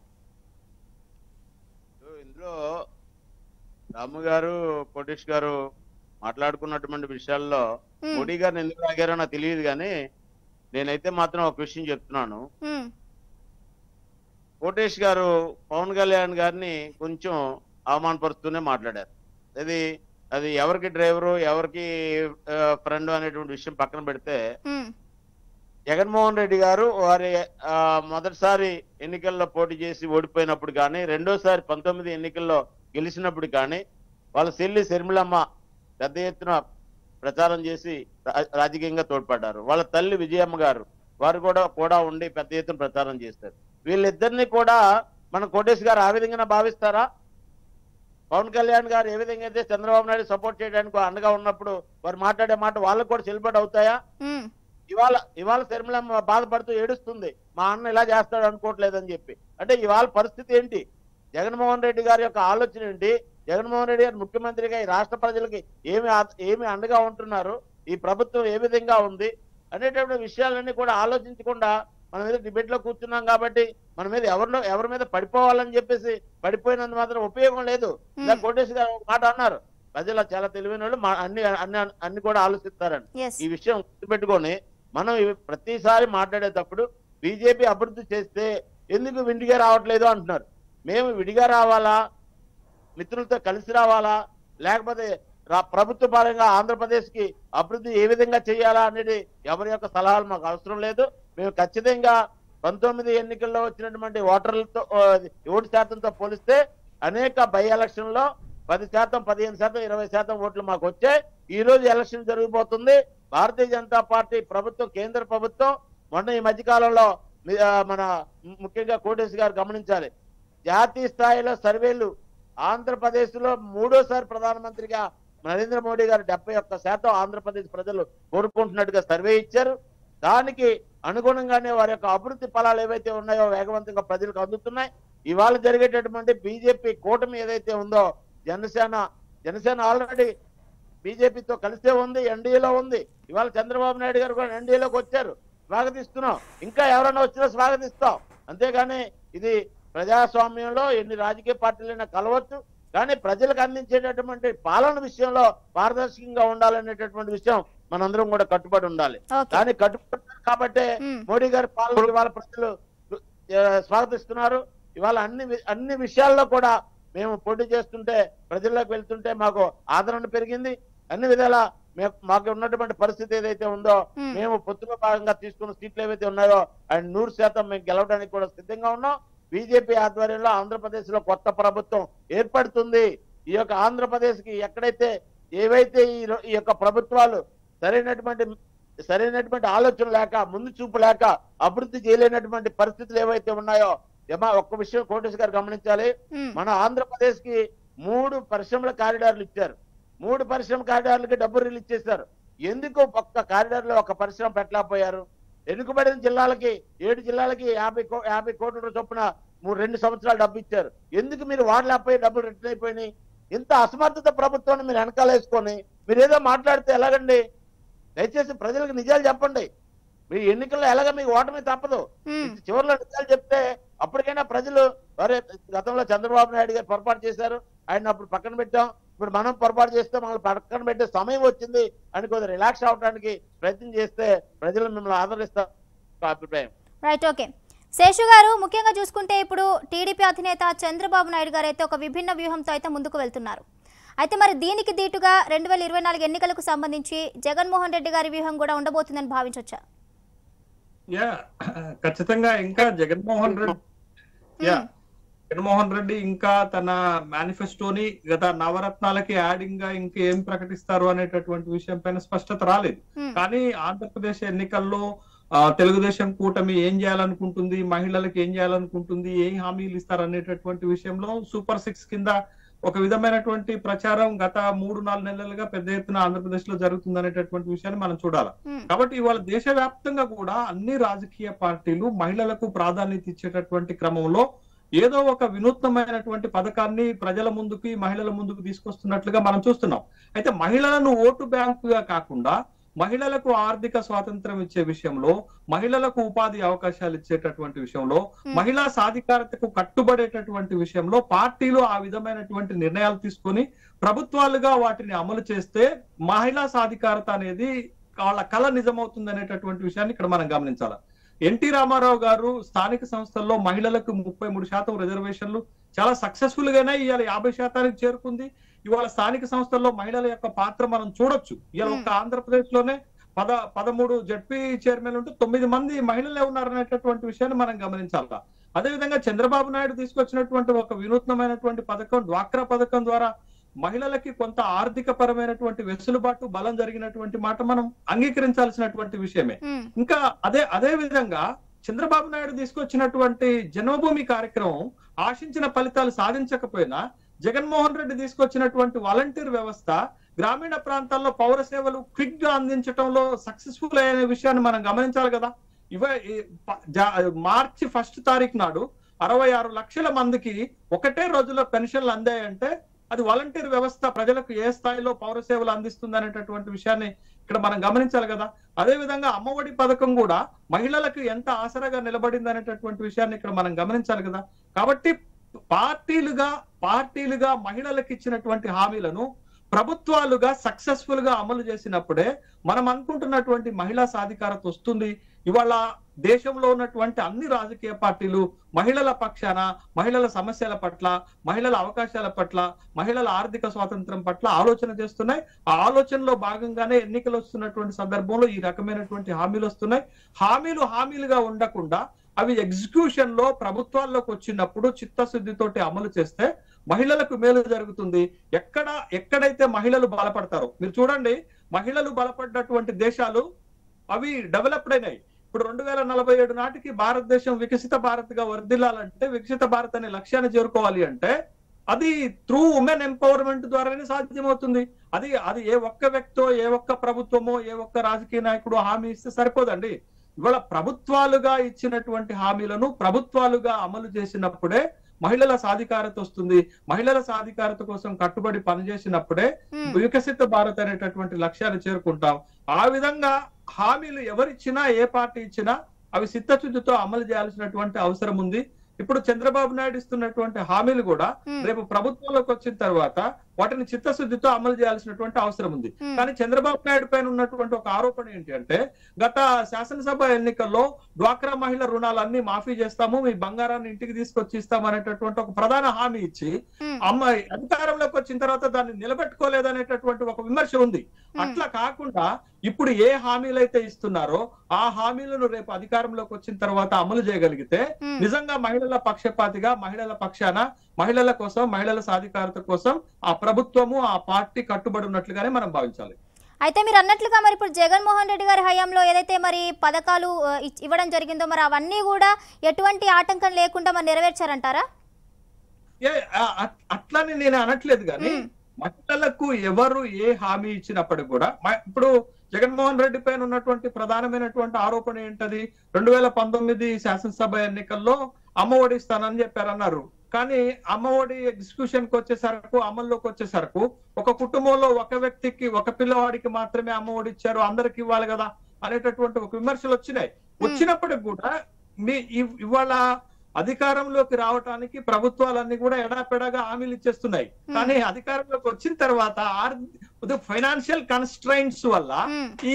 ఇందులో రాము గారు కోటేష్ గారు మాట్లాడుకున్నటువంటి విషయాల్లో Hmm. మోడీ గారిని ఎందుకు లాగారో నాకు తెలియదు కానీ నేనైతే మాత్రం ఒక విషయం చెప్తున్నాను ఉమ్, కోటేష్ గారు పవన్ కళ్యాణ్ గారిని కొంచెం అవమానపరుస్తూనే మాట్లాడారు అది అది ఎవరికి డ్రైవరు ఎవరికి ఫ్రెండ్ అనేటువంటి విషయం పక్కన పెడితే ఉమ్, జగన్మోహన్ రెడ్డి గారు వారి ఆ, మొదటిసారి ఎన్నికల్లో పోటీ చేసి ఓడిపోయినప్పుడు కానీ రెండోసారి పంతొమ్మిది ఎన్నికల్లో గెలిచినప్పుడు కానీ వాళ్ళ చెల్లి శర్మిలమ్మ పెద్ద ఎత్తున ప్రచారం చేసి రా- రాజకీయంగా తోడ్పడ్డారు వాళ్ళ తల్లి విజయమ్మ గారు వారు కూడా కూడా ఉండి పెద్ద ఎత్తున ప్రచారం చేస్తారు వీళ్ళిద్దరిని కూడా మన కోటేష్ గారు ఆ విధంగా భావిస్తారా పవన్ కళ్యాణ్ గారు ఏ విధంగా అయితే చంద్రబాబు నాయుడు సపోర్ట్ చేయడానికి అండగా ఉన్నప్పుడు వారు మాట్లాడే మాట వాళ్ళకు కూడా చెల్లుబాటు అవుతాయా ఉమ్, ఇవాళ ఇవాళ శర్మిలమ్మ బాధపడుతూ ఏడుస్తుంది మా అన్న ఇలా చేస్తాడు అనుకోవట్లేదని చెప్పి అంటే ఇవాళ పరిస్థితి ఏంటి జగన్మోహన్ రెడ్డి గారి యొక్క ఆలోచన ఏంటి జగన్మోహన్ రెడ్డి గారు ముఖ్యమంత్రిగా ఈ రాష్ట్ర ప్రజలకి ఏమి ఆ- ఏమి అండగా ఉంటున్నారు ఈ ప్రభుత్వం ఏ విధంగా ఉంది అనేటువంటి విషయాలన్నీ కూడా ఆలోచించకుండా మన మీద డిబేట్ లో కూర్చున్నాం కాబట్టి మన మీద ఎవరిలో ఎవరి మీద పడిపోవాలని చెప్పేసి పడిపోయినందు మాత్రం ఉపయోగం లేదు ఇలా కోటేష్ గారు ఒక మాట అన్నారు ప్రజలు చాలా తెలివైన వాళ్ళు మా- అన్ని అన్ని అన్ని కూడా ఆలోచిస్తారని ఎస్ ఈ విషయం గుర్తుపెట్టుకొని మనం ఇవి ప్రతిసారి మాట్లాడేటప్పుడు బీజేపీ అభివృద్ధి చేస్తే ఎందుకు విడిగా రావట్లేదు అంటున్నారు మేము విడిగా రావాలా మిత్రులతో కలిసి రావాలా లేకపోతే రా- ప్రభుత్వ పరంగా ఆంధ్రప్రదేశ్ కి అభివృద్ధి ఏ విధంగా చేయాలా అనేది ఎవరి యొక్క సలహాలు మాకు అవసరం లేదు మేము ఖచ్చితంగా పంతొమ్మిది ఎన్నికల్లో వచ్చినటువంటి ఓటర్లతో ఆ, ఓటు శాతంతో పోలిస్తే అనేక బై ఎలక్షన్ లో పది శాతం పదిహేను శాతం ఇరవై శాతం ఓట్లు మాకు వచ్చాయి ఈ రోజు ఎలక్షన్ జరిగిపోతుంది భారతీయ జనతా పార్టీ ప్రభుత్వం కేంద్ర ప్రభుత్వం మొన్న ఈ మధ్య కాలంలో మీ- ఆ, మన ముఖ్యంగా కోటేశ్ గారు గమనించాలి జాతీయ స్థాయిలో సర్వేలు ఆంధ్రప్రదేశ్ లో మూడోసారి ప్రధానమంత్రిగా నరేంద్ర మోడీ గారు డెబ్బై ఒక్క శాతం ఆంధ్రప్రదేశ్ ప్రజలు కోరుకుంటున్నట్టుగా సర్వే ఇచ్చారు దానికి అనుగుణంగానే వారి యొక్క అభివృద్ధి ఫలాలు ఏవైతే ఉన్నాయో వేగవంతంగా ప్రజలకు అందుతున్నాయి ఇవాళ జరిగేటటువంటి బీజేపీ కూటమి ఏదైతే ఉందో జనసేన జనసేన ఆల్రెడీ బీజేపీతో కలిసే ఉంది ఎన్డీఏలో ఉంది ఇవాళ చంద్రబాబు నాయుడు గారు కూడా ఎన్డీఏలోకి వచ్చారు స్వాగతిస్తున్నాం ఇంకా ఎవరైనా వచ్చినా స్వాగతిస్తాం అంతేగాని ఇది ప్రజాస్వామ్యంలో ఎన్ని రాజకీయ పార్టీలైనా కలవచ్చు కానీ ప్రజలకు అందించేటటువంటి పాలన విషయంలో పారదర్శకంగా ఉండాలనేటటువంటి విషయం మనందరం కూడా కట్టుబడి ఉండాలి ఓకే కానీ కట్టుబడ్డారు కాబట్టే మ్మ్. మోడీ గారి పాలన ఇవాళ ప్రజలు ఆ, స్వాగతిస్తున్నారు ఇవాళ అన్ని వి- అన్ని విషయాల్లో కూడా మేము పోటీ చేస్తుంటే ప్రజల్లోకి వెళ్తుంటే మాకు ఆదరణ పెరిగింది అన్ని విధాల మే- మాకు ఉన్నటువంటి పరిస్థితి ఏదైతే ఉందో మ్మ్. మేము పొత్తులో భాగంగా తీసుకున్న సీట్లు ఏవైతే ఉన్నాయో అండ్ నూరు శాతం మేము గెలవడానికి కూడా సిద్ధంగా ఉన్నాం బీజేపీ ఆధ్వర్యంలో ఆంధ్రప్రదేశ్ లో కొత్త ప్రభుత్వం ఏర్పడుతుంది ఈ యొక్క ఆంధ్రప్రదేశ్ కి ఎక్కడైతే ఏవైతే ఈ రో- ఈ యొక్క ప్రభుత్వాలు సరైనటువంటి సరైనటువంటి ఆలోచన లేక ముందు చూపు లేక అభివృద్ధి చేయలేనటువంటి పరిస్థితులు ఏవైతే ఉన్నాయో ఏమా ఒక్క విషయం కోటేష్ గారు గమనించాలి ఉమ్, మన ఆంధ్రప్రదేశ్ కి మూడు పరిశ్రమల కారిడార్లు ఇచ్చారు మూడు పరిశ్రమ కారిడార్లకి డబ్బు రిలీజ్ చేశారు ఎందుకు ఒక్క కారిడార్ లో ఒక పరిశ్రమ పెట్టలేకపోయారు వెనుకబడిన జిల్లాలకి ఏడు జిల్లాలకి యాభై కో యాభై కోట్ల చొప్పున మూడు రెండు సంవత్సరాలు డబ్బు ఇచ్చారు ఎందుకు మీరు వాడలేకపోయి డబ్బులు రిటర్న్ అయిపోయినాయి ఇంత అసమర్థత ప్రభుత్వాన్ని మీరు వెనకాల వేసుకొని మీరు ఏదో మాట్లాడితే ఎలాగండి దయచేసి ప్రజలకు నిజాలు చెప్పండి మీ ఎన్నికల్లో ఎలాగ మీకు ఓటమి తప్పదు ఉమ్, చివరిలో నిజాలు చెప్తే అప్పటికైనా ప్రజలు అరే గతంలో చంద్రబాబు నాయుడు గారు పొరపాటు చేశారు ఆయన అప్పుడు పక్కన పెట్టాం ఇప్పుడు మనం పొరపాటు చేస్తే మనల్ని పక్కన పెట్టే సమయం వచ్చింది అని కొద్దిగా రిలాక్స్ అవడానికి ప్రయత్నం చేస్తే ప్రజలు మిమ్మల్ని ఆదరిస్తారు నా అభిప్రాయం రైట్ ఓకే శేషు గారు ముఖ్యంగా చూసుకుంటే ఇప్పుడు టీడీపీ అధినేత చంద్రబాబు నాయుడు గారు అయితే ఒక విభిన్న వ్యూహంతో అయితే ముందుకు వెళ్తున్నారు అయితే మరి దీనికి దీటుగా రెండు వేల ఇరవై నాలుగు ఎన్నికలకు సంబంధించి జగన్మోహన్ రెడ్డి గారి వ్యూహం కూడా ఉండబోతుందని భావించవచ్చా యా ఖచ్చితంగా ఇంకా జగన్మోహన్ రెడ్డి యా జగన్మోహన్ రెడ్డి ఇంకా తన మేనిఫెస్టోని గత నవరత్నాలకి యాడింగ్ గా ఇంకేం ప్రకటిస్తారు అనేటటువంటి విషయం పైన స్పష్టత రాలేదు Hmm. కానీ ఆంధ్రప్రదేశ్ ఎన్నికల్లో ఆ, తెలుగుదేశం కూటమి ఏం చేయాలనుకుంటుంది మహిళలకు ఏం చేయాలనుకుంటుంది ఏం హామీలు ఇస్తారు అనేటటువంటి విషయంలో సూపర్ సిక్స్ కింద ఒక విధమైనటువంటి ప్రచారం గత మూడు నాలుగు నెలలుగా పెద్ద ఎత్తున ఆంధ్రప్రదేశ్ లో జరుగుతుంది అనేటటువంటి విషయాన్ని మనం చూడాలి Hmm. కాబట్టి ఇవాళ దేశవ్యాప్తంగా కూడా అన్ని రాజకీయ పార్టీలు మహిళలకు ప్రాధాన్యత ఇచ్చేటటువంటి క్రమంలో ఏదో ఒక వినూత్నమైనటువంటి పథకాన్ని ప్రజల ముందుకి మహిళల ముందుకు తీసుకొస్తున్నట్లుగా మనం చూస్తున్నాం అయితే మహిళలను ఓటు బ్యాంకుగా కాకుండా మహిళలకు ఆర్థిక స్వాతంత్రం ఇచ్చే విషయంలో మహిళలకు ఉపాధి అవకాశాలు ఇచ్చేటటువంటి విషయంలో Hmm. మహిళా సాధికారతకు కట్టుబడేటటువంటి విషయంలో పార్టీలు ఆ విధమైనటువంటి నిర్ణయాలు తీసుకొని ప్రభుత్వాలుగా వాటిని అమలు చేస్తే మహిళా సాధికారత అనేది వాళ్ళ కళ నిజమవుతుంది అనేటటువంటి విషయాన్ని ఇక్కడ మనం గమనించాలి ఎన్టీ రామారావు గారు స్థానిక సంస్థల్లో మహిళలకు ముప్పై మూడు శాతం రిజర్వేషన్లు చాలా సక్సెస్ఫుల్ గానే ఇవాళ యాభై శాతానికి చేరుకుంది ఇవాళ స్థానిక సంస్థల్లో మహిళల యొక్క పాత్ర మనం చూడొచ్చు ఇవాళ ఒక్క ఆంధ్రప్రదేశ్ లోనే పద పదమూడు జడ్పీ చైర్మన్ ఉంటే తొమ్మిది మంది మహిళలే ఉన్నారనేటటువంటి విషయాన్ని మనం గమనించాల అదేవిధంగా చంద్రబాబు నాయుడు తీసుకొచ్చినటువంటి ఒక వినూత్నమైనటువంటి పథకం డ్వాక్రా పథకం ద్వారా మహిళలకి కొంత ఆర్థిక పరమైనటువంటి వెసులుబాటు బలం జరిగినటువంటి మాట మనం అంగీకరించాల్సినటువంటి విషయమే ఉమ్, ఇంకా అదే అదే విధంగా చంద్రబాబు నాయుడు తీసుకొచ్చినటువంటి జన్మభూమి కార్యక్రమం ఆశించిన ఫలితాలు సాధించకపోయినా జగన్మోహన్ రెడ్డి తీసుకొచ్చినటువంటి వాలంటీర్ వ్యవస్థ గ్రామీణ ప్రాంతాల్లో పౌర సేవలు క్విక్ గా అందించడంలో సక్సెస్ఫుల్ అయిన విషయాన్ని మనం గమనించాలి కదా ఇవ ఈ ప- జా- మార్చి ఫస్ట్ తారీఖు నాడు అరవై ఆరు లక్షల మందికి ఒకటే రోజులో పెన్షన్లు అందాయంటే అది వాలంటీర్ వ్యవస్థ ప్రజలకు ఏ స్థాయిలో పౌర సేవలు అందిస్తుంది అనేటటువంటి విషయాన్ని ఇక్కడ మనం గమనించాలి కదా అదే విధంగా అమ్మఒడి పథకం కూడా మహిళలకు ఎంత ఆసరాగా నిలబడింది అనేటటువంటి విషయాన్ని ఇక్కడ మనం గమనించాలి కదా కాబట్టి పార్టీలుగా పార్టీలుగా మహిళలకు ఇచ్చినటువంటి హామీలను ప్రభుత్వాలుగా సక్సెస్ఫుల్ గా అమలు చేసినప్పుడే మనం అనుకుంటున్నటువంటి మహిళా సాధికారత వస్తుంది ఇవాళ దేశంలో ఉన్నటువంటి అన్ని రాజకీయ పార్టీలు మహిళల పక్షాన మహిళల సమస్యల పట్ల మహిళల అవకాశాల పట్ల మహిళల ఆర్థిక స్వాతంత్రం పట్ల ఆలోచన చేస్తున్నాయి ఆ ఆలోచనలో భాగంగానే ఎన్నికలు వస్తున్నటువంటి సందర్భంలో ఈ రకమైనటువంటి హామీలు వస్తున్నాయి హామీలు హామీలుగా ఉండకుండా అవి ఎగ్జిక్యూషన్ లో ప్రభుత్వాల్లోకి వచ్చినప్పుడు చిత్తశుద్ధితోటి అమలు చేస్తే మహిళలకు మేలు జరుగుతుంది ఎక్కడ ఎక్కడైతే మహిళలు బలపడతారో మీరు చూడండి మహిళలు బలపడ్డటువంటి దేశాలు అవి డెవలప్డ్ అయినాయి ఇప్పుడు రెండు వేల నలభై ఏడు నాటికి భారతదేశం వికసిత భారత్ గా వర్ధిల్లాలంటే వికసిత భారత్ అనే లక్ష్యాన్ని చేరుకోవాలి అంటే అది త్రూ ఉమెన్ ఎంపవర్మెంట్ ద్వారానే సాధ్యమవుతుంది అది అది ఏ ఒక్క వ్యక్తో ఏ ఒక్క ప్రభుత్వమో ఏ ఒక్క రాజకీయ నాయకుడు హామీ ఇస్తే సరిపోదండి ఇవాళ ప్రభుత్వాలుగా ఇచ్చినటువంటి హామీలను ప్రభుత్వాలుగా అమలు చేసినప్పుడే మహిళల సాధికారత వస్తుంది మహిళల సాధికారత కోసం కట్టుబడి పనిచేసినప్పుడే ఉమ్, వికసిత భారత్ అనేటటువంటి లక్ష్యాన్ని చేరుకుంటాం ఆ విధంగా హామీలు ఎవరిచ్చినా ఏ పార్టీ ఇచ్చినా అవి చిత్తశుద్ధితో అమలు చేయాల్సినటువంటి అవసరం ఉంది ఇప్పుడు చంద్రబాబు నాయుడు ఇస్తున్నటువంటి హామీలు కూడా ఉమ్, రేపు ప్రభుత్వంలోకి వచ్చిన తర్వాత వాటిని చిత్తశుద్ధితో అమలు చేయాల్సినటువంటి అవసరం ఉంది ఉమ్, కానీ చంద్రబాబు నాయుడు పైన ఉన్నటువంటి ఒక ఆరోపణ ఏంటి అంటే గత శాసనసభ ఎన్నికల్లో డ్వాక్రా మహిళ రుణాలన్నీ మాఫీ చేస్తాము మీ బంగారాన్ని ఇంటికి తీసుకొచ్చి ఇస్తాం అనేటటువంటి ఒక ప్రధాన హామీ ఇచ్చి ఉమ్, అమ్మాయి అధికారంలోకి వచ్చిన తర్వాత దాన్ని నిలబెట్టుకోలేదనేటటువంటి ఒక విమర్శ ఉంది అట్లా కాకుండా ఇప్పుడు ఏ హామీలు అయితే ఇస్తున్నారో ఆ హామీలను రేపు అధికారంలోకి వచ్చిన తర్వాత అమలు చేయగలిగితే ఉమ్. నిజంగా మహిళల పక్షపాతిగా మహిళల పక్షాన మహిళల కోసం మహిళల సాధికారత కోసం ఆ ప్రభుత్వము ఆ పార్టీ కట్టుబడి ఉన్నట్లుగానే మనం భావించాలి అయితే మీరు అన్నట్లుగా మరి ఇప్పుడు జగన్మోహన్ రెడ్డి గారి హయాంలో ఏదైతే మరి పథకాలు ఆ, ఇచ్- ఇవ్వడం జరిగిందో మరి అవన్నీ కూడా ఎటువంటి ఆటంకం లేకుండా మరి నెరవేర్చారంటారా ఏ ఆ- అట్- అట్లని నేను అనట్లేదు కానీ మ్మ్. మహిళలకు ఎవరు ఏ హామీ ఇచ్చినప్పటికి కూడా మ- ఇప్పుడు జగన్మోహన్ రెడ్డి పైన ఉన్నటువంటి ప్రధానమైనటువంటి ఆరోపణ ఏంటది రెండు వేల పంతొమ్మిది శాసనసభ ఎన్నికల్లో అమ్మ ఒడి ఇస్తానని చెప్పారన్నారు కానీ అమ్మ ఒడి ఎగ్జిక్యూషన్ కి వచ్చేసరకు అమల్లోకి వచ్చేసరకు ఒక కుటుంబంలో ఒక వ్యక్తికి ఒక పిల్లవాడికి మాత్రమే అమ్మ ఒడి ఇచ్చారు అందరికి ఇవ్వాలి కదా అనేటటువంటి ఒక విమర్శలు వచ్చినాయి వచ్చినప్పటికి కూడా మీ ఇవ్- ఇవాళ అధికారంలోకి రావటానికి ప్రభుత్వాలన్నీ కూడా ఎడాపెడాగా హామీలు ఇచ్చేస్తున్నాయి కానీ అధికారంలోకి వచ్చిన తర్వాత ఫైనాన్షియల్ కన్స్ట్రైంట్స్ వల్ల ఉమ్, ఈ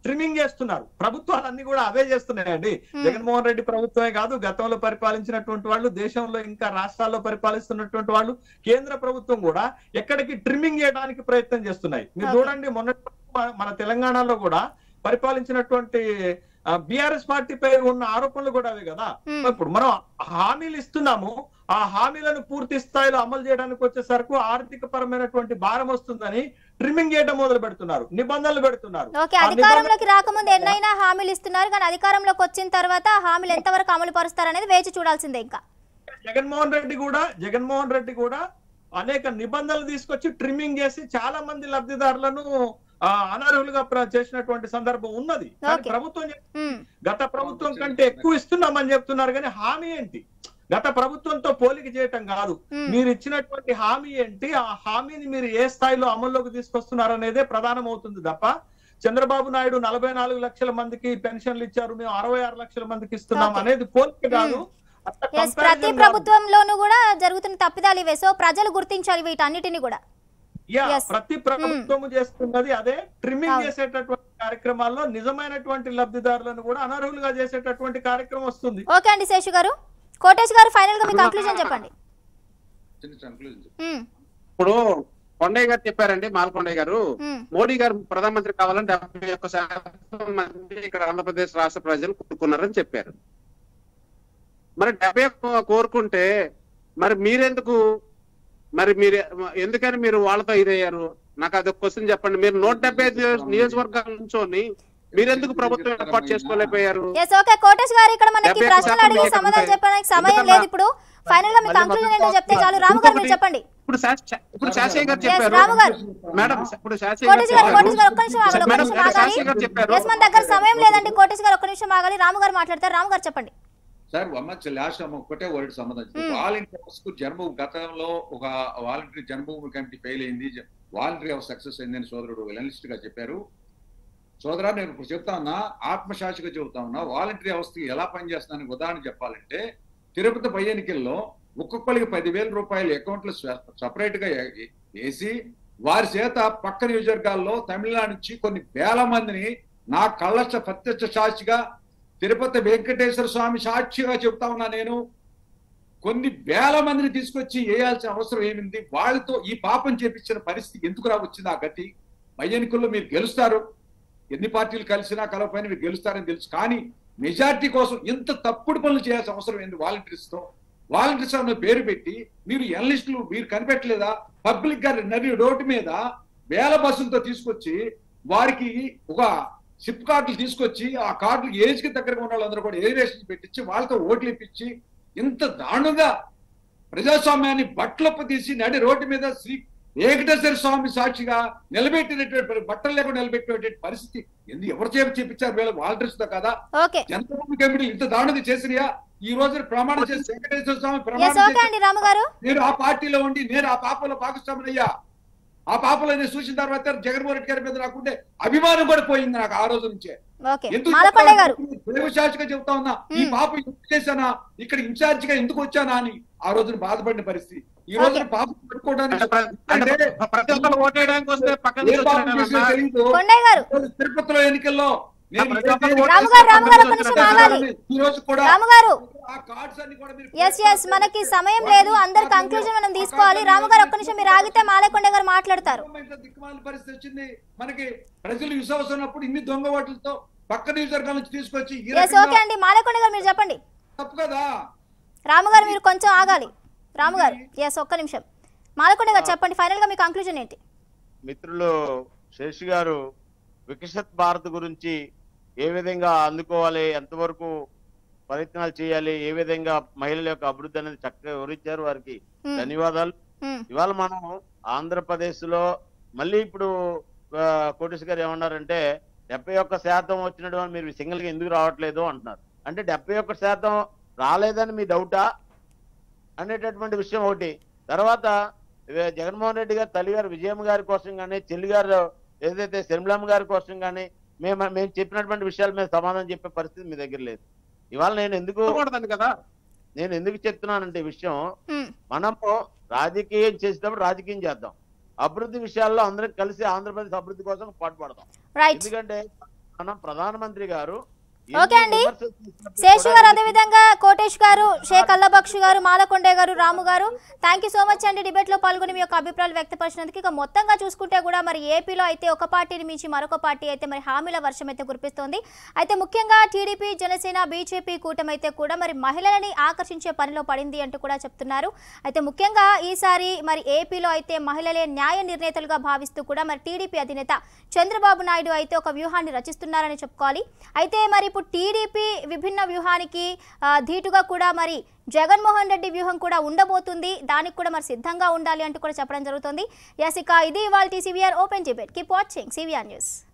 ట్రిమ్మింగ్ చేస్తున్నారు ప్రభుత్వాలన్నీ కూడా అవే చేస్తున్నాయండి Hmm. జగన్మోహన్ రెడ్డి ప్రభుత్వమే కాదు గతంలో పరిపాలించినటువంటి వాళ్ళు దేశంలో ఇంకా రాష్ట్రాల్లో పరిపాలిస్తున్నటువంటి వాళ్ళు కేంద్ర ప్రభుత్వం కూడా ఎక్కడికి ట్రిమ్మింగ్ చేయడానికి ప్రయత్నం చేస్తున్నాయి మీరు Okay. చూడండి మొన్న మన తెలంగాణలో కూడా పరిపాలించినటువంటి బిఆర్ఎస్ పార్టీపై ఉన్న ఆరోపణలు కూడా అవే కదా Hmm. ఇప్పుడు మనం హామీలు ఇస్తున్నాము ఆ హామీలను పూర్తి స్థాయిలో అమలు చేయడానికి వచ్చేసరికి ఆర్థిక పరమైనటువంటి భారం వస్తుందని ట్రిమ్మింగ్ చేయడం మొదలు పెడుతున్నారు నిబంధనలు పెడుతున్నారు ఓకే ఆ అధికారంలోకి రాకముందు ఎన్నైనా హామీలు ఇస్తున్నారు కానీ అధికారంలోకి వచ్చిన తర్వాత ఆ హామీలు ఎంతవరకు అమలు పరుస్తారనేది వేచి చూడాల్సిందే ఇంకా జగన్మోహన్ రెడ్డి కూడా జగన్మోహన్ రెడ్డి కూడా అనేక నిబంధనలు తీసుకొచ్చి ట్రిమ్మింగ్ చేసి చాలా మంది లబ్ధిదారులను ఆ, అనర్హులుగా ప్ర- చేసినటువంటి సందర్భం ఉన్నది కానీ Okay. ప్రభుత్వం చెప్- ఉమ్, గత ప్రభుత్వం కంటే ఎక్కువ ఇస్తున్నామని చెప్తున్నారు కానీ హామీ ఏంటి గత ప్రభుత్వంతో పోలిక చేయటం కాదు ఉమ్. మీరు ఇచ్చినటువంటి హామీ ఏంటి ఆ హామీని మీరు ఏ స్థాయిలో అమల్లోకి తీసుకొస్తున్నారు అనేదే ప్రధానం అవుతుంది తప్ప చంద్రబాబు నాయుడు నలభై నాలుగు లక్షల మందికి పెన్షన్లు ఇచ్చారు మేము అరవై ఆరు లక్షల మందికి ఇస్తున్నాం Okay. అనేది పోలిక కాదు అంత ఎస్ ప్రతి comparison కాదు. ప్రభుత్వంలోనూ కూడా జరుగుతున్న తప్పిదాలు ఇవే సో ప్రజలు గుర్తించాలి వీటన్నిటిని కూడా యా Yes. ప్రతి ప్రభుత్వము చేస్తున్నది అదే ట్రిమ్మింగ్ అవును. చేసేటటువంటి కార్యక్రమాల్లో నిజమైనటువంటి లబ్ధిదారులను కూడా అనర్హులుగా చేసేటటువంటి కార్యక్రమం వస్తుంది ఓకే అండి శేషు గారు కోటేష్ గారు ఫైనల్ గా మీ కంక్లూజన్ చెప్పండి చిన్న conclusion. ఉమ్, ఇప్పుడు కొండయ్య గారు చెప్పారండి మాల్కొండయ్య గారు ఉమ్, మోడీ గారు ప్రధానమంత్రి కావాలని డెబ్బై ఒక్క శాతం మంది ఇక్కడ ఆంధ్రప్రదేశ్ రాష్ట్ర ప్రజలు కోరుకున్నారని చెప్పారు మరి డెబ్బై ఒక్క కోరుకుంటే మరి మీరెందుకు మరి మీరు ఎందుకని మీరు వాళ్ళతో ఇదయ్యారు నాకు అది క్వశ్చన్ చెప్పండి మీరు నూట డెబ్బై ఐదు నియోజకవర్గాల నుంచోని మీరెందుకు ప్రభుత్వం ఏర్పాటు చేసుకోలేకపోయారు ఎస్ ఓకే కోటేష్ గారు ఇక్కడ మనకి డెబ్బై ప్రశ్నలు శాతం అడిగి మీకు సమాధానం ఉంటాయి. చెప్పడానికి సమయం ఎందుకన్నా? లేదు ఇప్పుడు ఫైనల్ గా మీ మళ్ళీ కంక్లూజన్ మొదటి ఏంటో చెప్తే చాలు రాము గారు మీరు ఇంకొకటి- చెప్పండి ఇప్పుడు శాస్- ఇప్పుడు శాస్త్రి గారు Yes, చెప్పారు రాము గారు. మేడం ఇప్పుడు శాస్త్రి గారు కోటేష్ గారు కోటేష్ గారు ఒక్క చెప్పారు నిమిషం ఆగాలి ఒక్క మేడం నిమిషం ఆగాలి శాస్త్రి గారు చెప్పారు ఎస్ మన దగ్గర సమయం లేదండి కోటేష్ గారు ఒక్క నిమిషం ఆగాలి రాము గారు మాట్లాడతారు రాము గారు చెప్పండి సార్ అమ్మ లాస్ట్ అమ్మ ఒకటే వర్డ్ సంబంధించి Hmm. వాలంటీర్స్ కు జన్మభూమి గతంలో ఒక వాలంటరీ జన్మభూమి కమిటీ ఫెయిల్ అయింది వాలంటరీ ఆఫ్ సక్సెస్ అయిందని సోదరుడు అనలిస్ట్ గా చెప్పారు సోదరా నేను ఇప్పుడు చెప్తా ఉన్నా ఆత్మసాక్షిగా చెబుతా ఉన్నా వాలంటరీ వ్యవస్థకి ఎలా పనిచేస్తున్నాను ఉదాహరణ చెప్పాలంటే తిరుపతి పై ఎన్నికల్లో ఒక్కొక్కరికి పదివేల రూపాయలు అకౌంట్లు సపరేట్ గా ఏ- వేసి వారి చేత పక్క నియోజకవర్గాల్లో తమిళనాడు నుంచి కొన్ని వేల మందిని నా కళ్ళ స- ప్రత్యక్ష సాక్షిగా తిరుపతి వెంకటేశ్వర స్వామి సాక్షిగా చెప్తా ఉన్నా నేను కొన్ని వేల మందిని తీసుకొచ్చి వేయాల్సిన అవసరం ఏమింది వాళ్ళతో ఈ పాపం చేపించిన పరిస్థితి ఎందుకు రా వచ్చింది ఆ గతి పై ఎన్నికల్లో మీరు గెలుస్తారు ఎన్ని పార్టీలు కలిసినా కలవపైన మీరు గెలుస్తారని తెలుసు కానీ మెజార్టీ కోసం ఇంత తప్పుడు పనులు చేయాల్సిన అవసరం ఏంది వాలంటీర్స్ తో వాలంటీర్స్ అన్న పేరు పెట్టి మీరు ఎనలిస్టులు మీరు కనిపెట్టలేదా పబ్లిక్ గా నది రోడ్డు మీద వేల బస్సులతో తీసుకొచ్చి వారికి ఒక సిప్ కార్డులు తీసుకొచ్చి ఆ కార్డులు ఏజ్ కి దగ్గరగా ఉన్న వాళ్ళందరూ కూడా ఏరియేషన్ పెట్టించి వాళ్ళతో ఓట్లు ఇప్పించి ఇంత దారుణంగా ప్రజాస్వామ్యాన్ని బట్టలొప్ప తీసి నడి రోడ్డు మీద శ్రీ వెంకటేశ్వర స్వామి సాక్షిగా నిలబెట్టినటువంటి పరి- బట్టలు లేకుండా నిలబెట్టినటువంటి పరిస్థితి ఎందుకు ఎవరు చేపి చేపించారు వీళ్ళ వాలంటీర్స్ తో కదా ఓకే జనభూమి కమిటీలు ఇంత దారుణంగా చేసినయా ఈ రోజు ప్రమాణం చేసి వెంకటేశ్వర స్వామి ఎస్ ప్రమాణం ఓకే చేసి అండి రాము గారు నేను ఆ పార్టీలో ఉండి నేను ఆ పాపలో భాగస్వామిని అయ్యా ఆ పాపలో నేను చూసిన తర్వాత జగన్మోహన్ రెడ్డి గారి మీద నాకుంటే అభిమానం కూడా పోయింది నాకు ఆ రోజు నుంచే ఓకే ఎందుకు మాలకొండ గారు దేవశాచిగా చెబుతా ఉన్నా ఈ మ్మ్. పాప ఎందుకు చేశానా ఇక్కడ ఇన్ఛార్జ్ గా ఎందుకు వచ్చానా అని ఆ రోజున బాధపడిన పరిస్థితి ఈ రోజు ఓకే. పాప పట్టుకోవడానికి అంటే ప్ర- అంటే అంటే ప్రతి ఒక్కరు ఓటేయడానికి వస్తే పక్కన ఏ నుంచి పాపం వచ్చినట్టేనా? చేసినా తెలీదు. కొండయ్య గారు ఈ రోజు తిరుపతిలో ఎన్నికల్లో నేను ప్రతి ఒక్కరు ఏ- రాము గారు, రాము గారు, ఒక్క నిమిషం ఆగాలి. ఈ రోజు కూడా రాము గారు ఆ కార్డ్స్ అన్ని కూడా మీరు ఎస్ ఎస్ మనకి సమయం లేదు అందరు కంక్లూజన్ మనం తీసుకోవాలి రాము గారు ఒక్క నిమిషం మీరు ఆగితే మాలేకొండ గారు మాట్లాడతారు గవర్నమెంట్ దిక్కుమాలిన పరిస్థితి వచ్చింది మనకి ప్రజలు విశ్వాసం ఉన్నప్పుడు ఇన్ని దొంగ ఓట్లతో పక్క నియోజకవర్గాల నుంచి తీసుకొచ్చి ఈ ఎస్ ఓకే రకంగా అండి మాలేకొండ గారు మీరు చెప్పండి తప్పు కదా రాము గారు మీరు కొంచెం ఆగాలి రాము గారు ఎస్ ఒక్క నిమిషం మాలకొండ గారు చెప్పండి ఫైనల్ గా మీ కంక్లూజన్ ఏంటి మిత్రులు శేషి గారు వికసిత్ భారత్ గురించి ఏ విధంగా అందుకోవాలి ఎంతవరకు ప్రయత్నాలు చేయాలి ఏ విధంగా మహిళల యొక్క అభివృద్ధి అనేది చక్కగా వివరించారు వారికి ఉమ్, ధన్యవాదాలు ఉమ్, ఇవాళ మనం ఆంధ్రప్రదేశ్ లో మళ్ళీ ఇప్పుడు ఆ, కోటేష్ గారు ఏమన్నారంటే డెబ్బై ఒక్క శాతం వచ్చినటువంటి మీరు సింగిల్ గా ఎందుకు రావట్లేదు అంటున్నారు అంటే డెబ్బై ఒక్క శాతం రాలేదని మీ డౌటా అనేటటువంటి విషయం ఒకటి తర్వాత ఇవే జగన్మోహన్ రెడ్డి గారు తల్లి గారు విజయమ్మ గారి కోసం కానీ చెల్లి గారు ఏదైతే శర్మిలమ్మ గారి కోసం కానీ మేము మేము చెప్పినటువంటి విషయాల మీద సమాధానం చెప్పే పరిస్థితి మీ దగ్గర లేదు ఇవాళ నేను ఎందుకు ఉండకూడదని కదా నేను ఎందుకు చెప్తున్నానంటే ఈ విషయం ఉమ్, మనము రాజకీయం చేసేటప్పుడు రాజకీయం చేద్దాం అభివృద్ధి విషయాల్లో అందరం కలిసి ఆంధ్రప్రదేశ్ అభివృద్ధి కోసం పాటుపడదాం రైట్ ఎందుకంటే మనం ప్రధానమంత్రి గారు ఓకే అండి. ఎన్ని విమర్శలు చేసినప్పుడు శేషు కూడా గారు అదేవిధంగా కోటేష్ గారు షేక్ అల్లబక్ష్ గారు మాలకొండే garu Ramu garu thank you so much అండి డిబేట్ లో పాల్గొని మీ యొక్క అభిప్రాయాలు వ్యక్తపరిచినందుకు ఇక మొత్తంగా చూసుకుంటే కూడా మరి ఏపీలో అయితే ఒక పార్టీని మించి మరొక పార్టీ అయితే మరి హామీల వర్షం అయితే కురిపిస్తోంది అయితే ముఖ్యంగా టీడీపీ జనసేన బీజేపీ కూటమి అయితే కూడా మరి మహిళలని ఆకర్షించే పనిలో పడింది అంటూ కూడా చెప్తున్నారు అయితే ముఖ్యంగా ఈసారి మరి ఏపీలో అయితే మహిళలే న్యాయ నిర్ణేతలుగా భావిస్తూ కూడా మరి టీడీపీ అధినేత చంద్రబాబు నాయుడు అయితే ఒక వ్యూహాన్ని రచిస్తున్నారని చెప్పుకోవాలి అయితే మరి ఇప్పుడు టీడీపీ విభిన్న వ్యూహానికి ఆ, ధీటుగా కూడా మరి జగన్మోహన్ రెడ్డి వ్యూహం కూడా ఉండబోతుంది దానికి కూడా మరి సిద్ధంగా ఉండాలి అంటూ కూడా చెప్పడం జరుగుతుంది యస్ ఇక ఇది ఇవాళ CVR open debate keep watching CVR news